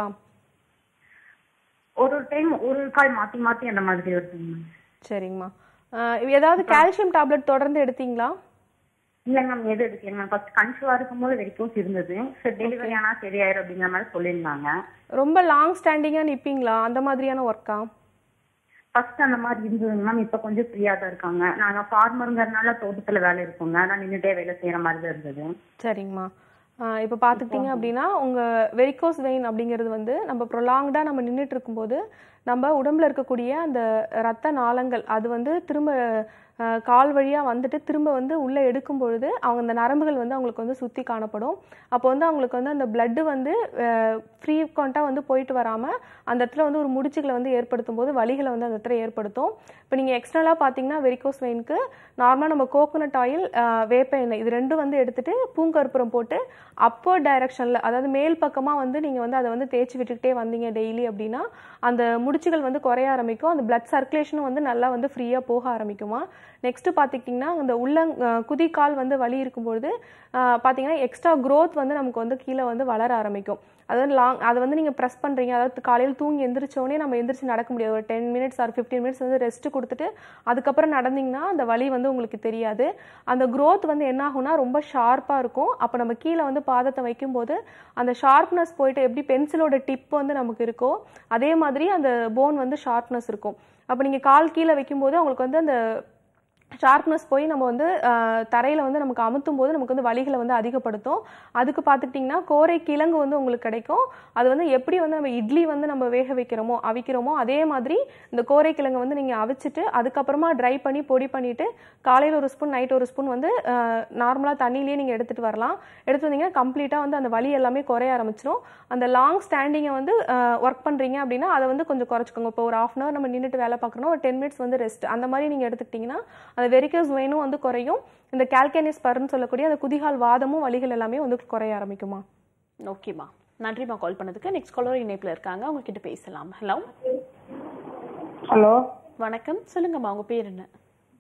ஒரு ஒரு டைம் ஒரு ஒரு கால் மாத்தி மாத்தி அந்த மாதிரி வருதுங்க மேம் சரிங்கம்மா ஆஹ் ஏதாவது கால்சியம் டேப்லெட் தொடர்ந்து எடுத்தீங்களா இல்லைங்க மேம் எது எடுக்கல மேம் ஃபர்ஸ்ட் கன்சீவா இருக்கும்போது வெரிகோஸ் இருந்தது சரி டெலிவரி ஆனா சரியாயிரும் அப்படிங்கிற மாதிரி சொல்லியிருந்தாங்க ரொம்ப லாங் ஸ்டாண்டிங்காக நிற்பீங்களா அந்த மாதிரியான ஒர்க்கா ஃபர்ஸ்ட் அந்த மாதிரி இருந்ததுங்க மேம் இப்ப கொஞ்சம் ஃப்ரீயா தான் இருக்காங்க நாங்க ஃபார்மருங்கிறதுனால தோட்டத்துல வேலை இருக்குங்க ஆனா நின்னுட்டே வேலை செய்யற மாதிரி தான் இருந்தது சரிங்கம்மா ஆஹ் இப்போ பார்த்துக்கிட்டிங்க அப்படின்னா உங்கள் வெரிகோஸ் வெயின் அப்படிங்கிறது வந்து நம்ம ப்ரொலாங்டாக நம்ம நின்றுட்டு இருக்கும்போது நம்ம உடம்புல இருக்கக்கூடிய அந்த ரத்த நாளங்கள் அது வந்து திரும்ப அஹ், கால் வழியாக வந்துட்டு திரும்ப வந்து உள்ளே எடுக்கும் பொழுது அவங்க அந்த நரம்புகள் வந்து அவங்களுக்கு வந்து சுற்றி காணப்படும் அப்போ வந்து அவங்களுக்கு வந்து அந்த பிளட்டு வந்து ஃப்ரீக்வெண்ட்டாக வந்து போயிட்டு வராமல் அந்த இடத்துல வந்து ஒரு முடிச்சுகளை வந்து ஏற்படுத்தும் போது வலிகளை வந்து அந்த இடத்துல ஏற்படுத்தும் இப்போ நீங்கள் எக்ஸ்டர்னலாக பார்த்தீங்கன்னா வெரிகோஸ் வெயினுக்கு நார்மலாக நம்ம கோகோனட் ஆயில் வேப்ப எண்ணெய் இது ரெண்டும் வந்து எடுத்துட்டு பூங்கற்புறம் போட்டு அப்பர் டைரக்ஷனில் அதாவது மேல் பக்கமாக வந்து நீங்கள் வந்து அதை வந்து தேய்ச்சி விட்டுக்கிட்டே வந்தீங்க டெய்லி அப்படின்னா அந்த முடிச்சுகள் வந்து குறைய ஆரம்பிக்கும் அந்த பிளட் சர்க்குலேஷனும் வந்து நல்லா வந்து ஃப்ரீயாக போக ஆரம்பிக்குமா நெக்ஸ்ட் பார்த்துக்கிட்டிங்கன்னா அந்த உள்ள குதிக்கால் வந்து வலி இருக்கும்பொழுது ஆஹ் பார்த்தீங்கன்னா எக்ஸ்ட்ரா growth வந்து நமக்கு வந்து கீழே வந்து வளர ஆரம்பிக்கும் அதாவது லாங் அதை வந்து நீங்கள் ப்ரெஸ் பண்ணுறீங்க அதாவது காலையில் தூங்கி எந்திரிச்சோடனே நம்ம எந்திரிச்சு நடக்க முடியாது ஒரு ten minutes or fifteen minutes வந்து ரெஸ்ட் கொடுத்துட்டு அதுக்கப்புறம் நடந்தீங்கன்னா அந்த வலி வந்து உங்களுக்கு தெரியாது அந்த growth வந்து என்ன ஆகும்னா ரொம்ப ஷார்ப்பாக இருக்கும் அப்போ நம்ம கீழே வந்து பாதத்தை வைக்கும்போது அந்த ஷார்ப்னஸ் போயிட்டு எப்படி பென்சிலோட டிப் வந்து நமக்கு இருக்கோ அதே மாதிரி அந்த போன் வந்து ஷார்ப்னஸ் இருக்கும் அப்போ நீங்கள் கால் கீழே வைக்கும்போது உங்களுக்கு வந்து அந்த ஷார்ப்னஸ் போய் நம்ம வந்து தரையில் வந்து நமக்கு அமுத்தும் போது நமக்கு வந்து வலிகளை வந்து அதிகப்படுத்தும் அதுக்கு பார்த்துக்கிட்டிங்கன்னா கோரை கிழங்கு வந்து உங்களுக்கு கிடைக்கும் அது வந்து எப்படி வந்து நம்ம இட்லி வந்து நம்ம வேக வைக்கிறோமோ அவிக்கிறோமோ அதே மாதிரி இந்த கோரை கிழங்கு வந்து நீங்கள் அவிச்சிட்டு அதுக்கப்புறமா ட்ரை பண்ணி பொடி பண்ணிவிட்டு காலையில் ஒரு ஸ்பூன் நைட் ஒரு ஸ்பூன் வந்து நார்மலாக தண்ணியிலேயே நீங்கள் எடுத்துகிட்டு வரலாம் எடுத்து வந்தீங்கன்னா கம்ப்ளீட்டாக வந்து அந்த வலி எல்லாமே குறைய ஆரம்பிச்சிரும் அந்த லாங் ஸ்டாண்டிங்கை வந்து ஒர்க் பண்ணுறீங்க அப்படின்னா அதை வந்து கொஞ்சம் குறைச்சிக்கோங்க இப்போ ஒரு ஆஃப் அன் ஹவர் நம்ம நின்றுட்டு வேலை பார்க்குறோம்னா ஒரு டென் மினிட்ஸ் வந்து ரெஸ்ட் அந்த மாதிரி நீங்கள் எடுத்துக்கிட்டிங்கன்னா அந்த வெரிகஸ் வெயினும் வந்து குறையும் இந்த கால்கேனியஸ் பர்ன்னு சொல்லக்கூடிய அந்த குதிகால் வாதமும் வலிகள் எல்லாமே வந்து குறைய ஆரம்பிக்குமா ஓகேம்மா நன்றிம்மா கால் பண்ணதுக்கு நெக்ஸ்ட் காலர் இணைப்பில் இருக்காங்க அவங்க கிட்ட பேசலாம் ஹலோ ஹலோ வணக்கம் சொல்லுங்கம்மா உங்க பேர் என்ன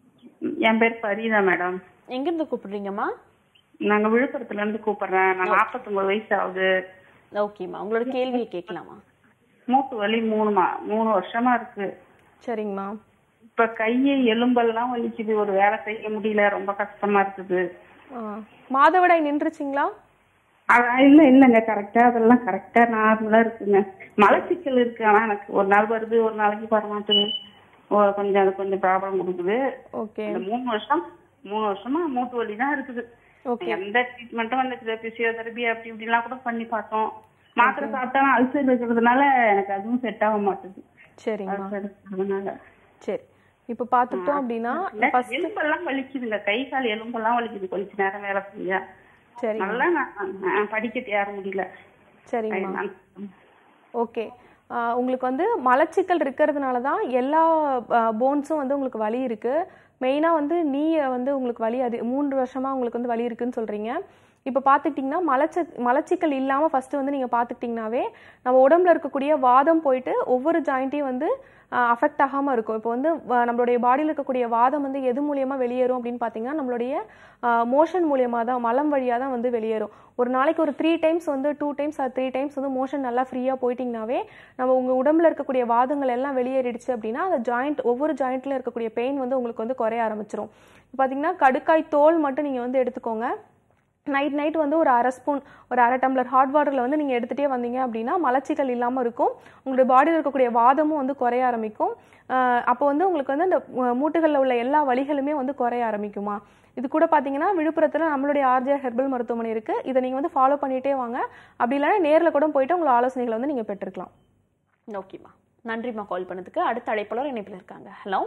என் பேர் ஃபரீதா மேடம் எங்கிருந்து கூப்பிடுறீங்கம்மா நாங்க விழுப்புரத்துல இருந்து கூப்பிடுறேன் நான் நாற்பத்தொன்பது வயசு ஆகுது ஓகேம்மா உங்களோட கேள்வியை கேட்கலாமா மூட்டு வலி மூணு மா மூணு வருஷமா இருக்கு சரிங்கம்மா இப்ப கையை எலும்பெல்லாம் வலிக்குது ஒரு வேலை செய்ய முடியல ரொம்ப கஷ்டமா இருக்குது ஆ. மாதவிடாய் நின்றுச்சுங்களா அ- இல்ல இல்லங்க கரெக்டா அதெல்லாம் கரெக்டா நார்மலா இருக்குங்க மலச்சிக்கல் இருக்கு ஆனா எனக்கு ஒரு நாள் வருது ஒரு நாளைக்கு வர மாட்டேங்குது ஓ, கொஞ்சம் அது கொஞ்சம் ப்ராப்ளம் கொடுக்குது ஓகே இந்த மூணு வருஷம் மூணு வருஷமா மூட்டு வலி தான் இருக்குது ஓகே எந்த ட்ரீட்மெண்ட்டும் வந்து பிசியோதெரபி அப்படி இப்படிலாம் கூட பண்ணி பார்த்தோம் மாத்திரை சாப்பிட்டாலும் அல்சர் இருக்கிறதுனால எனக்கு அதுவும் செட் ஆக மாட்டுது சரிங்கம்மா அல்சர் இருக்கிறதுனால சரி இப்போ பார்த்துக்கிட்டோம் அப்படின்னா இல்ல, ஃபர்ஸ்ட் எலும்பெல்லாம் வலிக்குதுங்க கை கால் எலும்பெல்லாம் வலிக்குது கொஞ்ச நேரம் வேலை செஞ்சா சரிங்க நல்லா நான் நான் படிக்கட்டு ஏற முடியல சரிங்கம்மா நான் ஓகே ஆஹ் உங்களுக்கு வந்து மலச்சிக்கல் இருக்கிறதுனால தான் எல்லா போன்ஸும் வந்து உங்களுக்கு வலி இருக்கு மெயினாக வந்து நீயை வந்து உங்களுக்கு வலி அது மூன்று வருஷமா உங்களுக்கு வந்து வலி இருக்குன்னு சொல்றீங்க இப்போ பார்த்துக்கிட்டிங்கன்னா மலச்ச மலச்சிக்கல் இல்லாமல் ஃபஸ்ட்டு வந்து நீங்கள் பார்த்துக்கிட்டிங்கனாவே நம்ம உடம்புல இருக்கக்கூடிய வாதம் போயிட்டு ஒவ்வொரு ஜாயிண்ட்டையும் வந்து அஃபெக்ட் ஆகாமல் இருக்கும் இப்போ வந்து வ- நம்மளுடைய பாடியில் இருக்கக்கூடிய வாதம் வந்து எது மூலியமாக வெளியேறும் அப்படின்னு பார்த்தீங்கன்னா நம்மளுடைய மோஷன் மூலியமாக தான் மலம் வழியாக தான் வந்து வெளியேறும் ஒரு நாளைக்கு ஒரு த்ரீ டைம்ஸ் வந்து two times or three times வந்து மோஷன் நல்லா ஃப்ரீயாக போயிட்டீங்கனாவே நம்ம உங்கள் உடம்புல இருக்கக்கூடிய வாதங்கள் எல்லாம் வெளியேறிடுச்சு அப்படின்னா அந்த ஜாயிண்ட் ஒவ்வொரு ஜாயிண்ட்ல இருக்கக்கூடிய பெயின் வந்து உங்களுக்கு வந்து குறைய ஆரம்பிச்சிரும் இப்போ பார்த்தீங்கன்னா கடுக்காய் தோல் மட்டும் நீங்கள் வந்து எடுத்துக்கோங்க நைட் நைட் வந்து ஒரு அரை ஸ்பூன் ஒரு அரை டம்ளர் ஹாட் வாட்டரில் வந்து நீங்கள் எடுத்துகிட்டே வந்தீங்க அப்படின்னா மலச்சிக்கல் இல்லாமல் இருக்கும் உங்களுடைய பாடியில் இருக்கக்கூடிய வாதமும் வந்து குறைய ஆரம்பிக்கும் ஆஹ் அப்போ வந்து உங்களுக்கு வந்து அந்த மூட்டுகளில் உள்ள எல்லா வலிகளுமே வந்து குறைய ஆரம்பிக்குமா இது கூட பார்த்தீங்கன்னா விழுப்புரத்தில் நம்மளுடைய ஆர்ஜே ஹெர்பல் மருத்துவமனை இருக்குது இதை நீங்கள் வந்து ஃபாலோ பண்ணிகிட்டே வாங்க அப்படி இல்லைன்னா நேரில் கூட போயிட்டு உங்களை ஆலோசனைகளை வந்து நீங்கள் பெற்றுக்கலாம் ஓகேம்மா நன்றிம்மா கால் பண்ணதுக்கு அடுத்த அழைப்பாளர் இணைப்பில் இருக்காங்க ஹலோ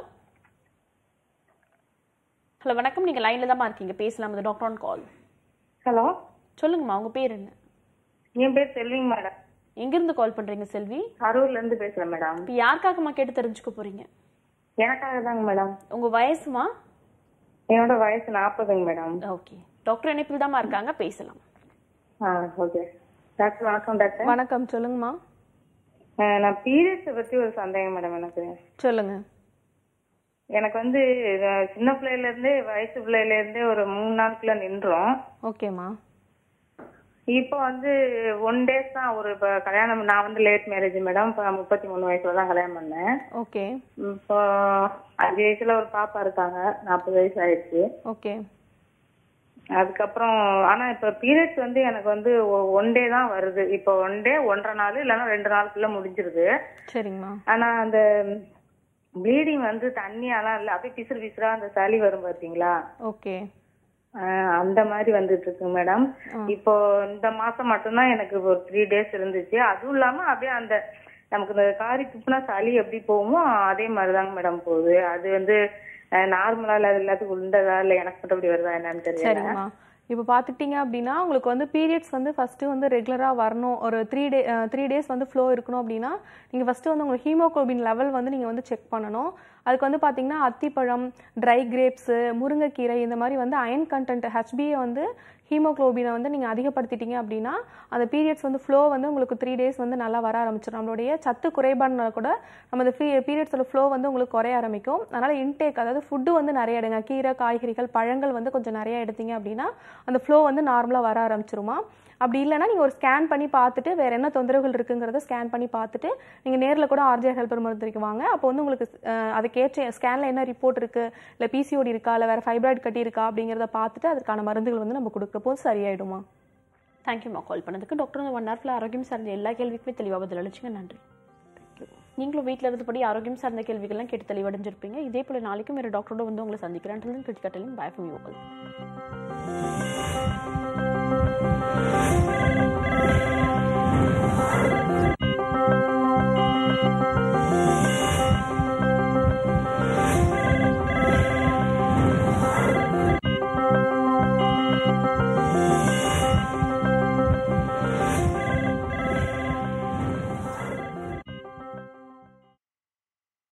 ஹலோ வணக்கம் நீங்க லைன்ல தான் இருக்கீங்க பேசலாம் இது டாக்டர் ஆன் கால் ஹலோ சொல்லுங்கம்மா உங்க பேர் என்ன என் பேர் செல்விங் மேடம் எங்கிருந்து கால் பண்றீங்க செல்வி அரூர்ல இருந்து பேசுறேன் மேடம் இப்போ யாருக்காகம்மா கேட்டு தெரிஞ்சுக்க போறீங்க எனக்காக தாங்க மேடம் உங்க வயசுமா என்னோட வயசு நாற்பதுங்க மேடம் ஓகே டாக்டர் இணைப்பில் தான் இருக்காங்க பேசலாம் ஆ ஓகே டாக்டர் வணக்கம் டாக்டர் வணக்கம் சொல்லுங்கம்மா அஹ், நான் பீரியட்ஸை பத்தி ஒரு சந்தேகம் மேடம் எனக்கு சொல்லுங்க எனக்கு வந்து அஹ், சின்ன பிள்ளையில இருந்தே வயசு பிள்ளையில இருந்தே ஒரு மூணு நாளுக்குள்ள நின்றோம் ஓகேம்மா இப்போ வந்து ஒன் டேஸ் தான் ஒரு இப்ப கல்யாணம் நான் வந்து லேட் மேரேஜ் மேடம் இப்போ முப்பத்தி மூணு வயசுல தான் கல்யாணம் பண்ணேன் ஓகே இப்போ அஞ்சு வயசுல ஒரு பாப்பா இருக்காங்க நாற்பது வயசு ஆயிடுச்சு ஓகே அதுக்கப்புறம் ஆனா இப்ப பீரியட்ஸ் வந்து எனக்கு வந்து ஒன் டே தான் வருது இப்போ ஒன் டே ஒன்றரை நாள் இல்லைன்னா ரெண்டு நாளுக்குள்ள முடிஞ்சிருது சரிங்கம்மா ஆனா அந்த ப்ளீடிங் வந்து தண்ணியாலாம் இல்ல அப்படியே பிசுறு பிசுறா அந்த சளி வரும் பாத்தீங்களா ஓகே ஆஹ் அந்த மாதிரி வந்துட்டு இருக்கு மேடம் இப்போ இந்த மாசம் மட்டும்தான் எனக்கு ஒரு த்ரீ டேஸ் இருந்துச்சு அதுவும் இல்லாம அப்படியே அந்த நமக்கு இந்த காரி துப்புனா சளி எப்படி போகுமோ அதே மாதிரிதாங்க மேடம் போகுது அது வந்து நார்மலா இல்ல அது எல்லாத்துக்கும் உண்டதா இல்ல எனக்கு மட்டும் அப்படி வருதா என்னன்னு தெரியல சரிங்கம்மா இப்போ பார்த்துக்கிட்டிங்க அப்படின்னா உங்களுக்கு வந்து பீரியட்ஸ் வந்து ஃபஸ்ட்டு வந்து ரெகுலராக வரணும் ஒரு த்ரீ டே த்ரீ டேஸ் வந்து ஃப்ளோ இருக்கணும் அப்படின்னா நீங்கள் ஃபஸ்ட்டு வந்து உங்களுக்கு ஹீமோகுளோபின் லெவல் வந்து நீங்கள் வந்து செக் பண்ணணும் அதுக்கு வந்து பார்த்தீங்கன்னா அத்திப்பழம் ட்ரை கிரேப்ஸு முருங்கைக்கீரை இந்த மாதிரி வந்து அயன் கண்டென்ட் ஹெச்பியை வந்து ஹீமோகுளோபினை வந்து நீங்கள் அதிகப்படுத்திட்டீங்க அப்படின்னா அந்த பீரியட்ஸ் வந்து ஃப்ளோ வந்து உங்களுக்கு த்ரீ டேஸ் வந்து நல்லா வர ஆரம்பிச்சிடும் நம்மளுடைய சத்து குறைபாடுனால கூட நம்ம அந்த பீரியட்ஸோட ஃப்ளோ வந்து உங்களுக்கு குறைய ஆரம்பிக்கும் அதனால் இன்டேக் அதாவது ஃபுட்டு வந்து நிறைய எடுங்க கீரை காய்கறிகள் பழங்கள் வந்து கொஞ்சம் நிறைய எடுத்தீங்க அப்படின்னா அந்த ஃப்ளோ வந்து நார்மலாக வர ஆரம்பிச்சிருமா அப்படி இல்லைன்னா நீங்கள் ஒரு ஸ்கேன் பண்ணி பார்த்துட்டு வேறு என்ன தொந்தரவுகள் இருக்குங்கிறத ஸ்கேன் பண்ணி பார்த்துட்டு நீங்கள் நேரில் கூட ஆர்ஜே ஹெல்பர் மருத்துவருக்கு வாங்க அப்போ வந்து உங்களுக்கு அஹ், அதுக்கேற்ற ஸ்கேனில் என்ன ரிப்போர்ட் இருக்குது இல்லை பிசிஓடி இருக்கா இல்லை வேறு ஃபைப்ராய்டு கட்டி இருக்கா அப்படிங்கிறத பார்த்துட்டு அதுக்கான மருந்துகள் வந்து நம்ம கொடுக்குறப்போ சரியாயிடுமா தேங்க்யூம்மா கால் பண்ணதுக்கு டாக்டர் இந்த ஒன் ஹவர்ல ஆரோக்கியம் சார்ந்த எல்லா கேள்விக்குமே தெளிவாக பதில் அளிச்சுங்க நன்றி நீங்களும் வீட்டில் இருந்தபடி ஆரோக்கியம் சார்ந்த கேள்விகள்லாம் கேட்டு தெளிவடைஞ்சிருப்பீங்க இதே போல நாளைக்கும் வேறு டாக்டரோட வந்து உங்களை சந்திக்கிறேன் கிரிக்கெட்டிலும் பை ஃப்ரம் யூ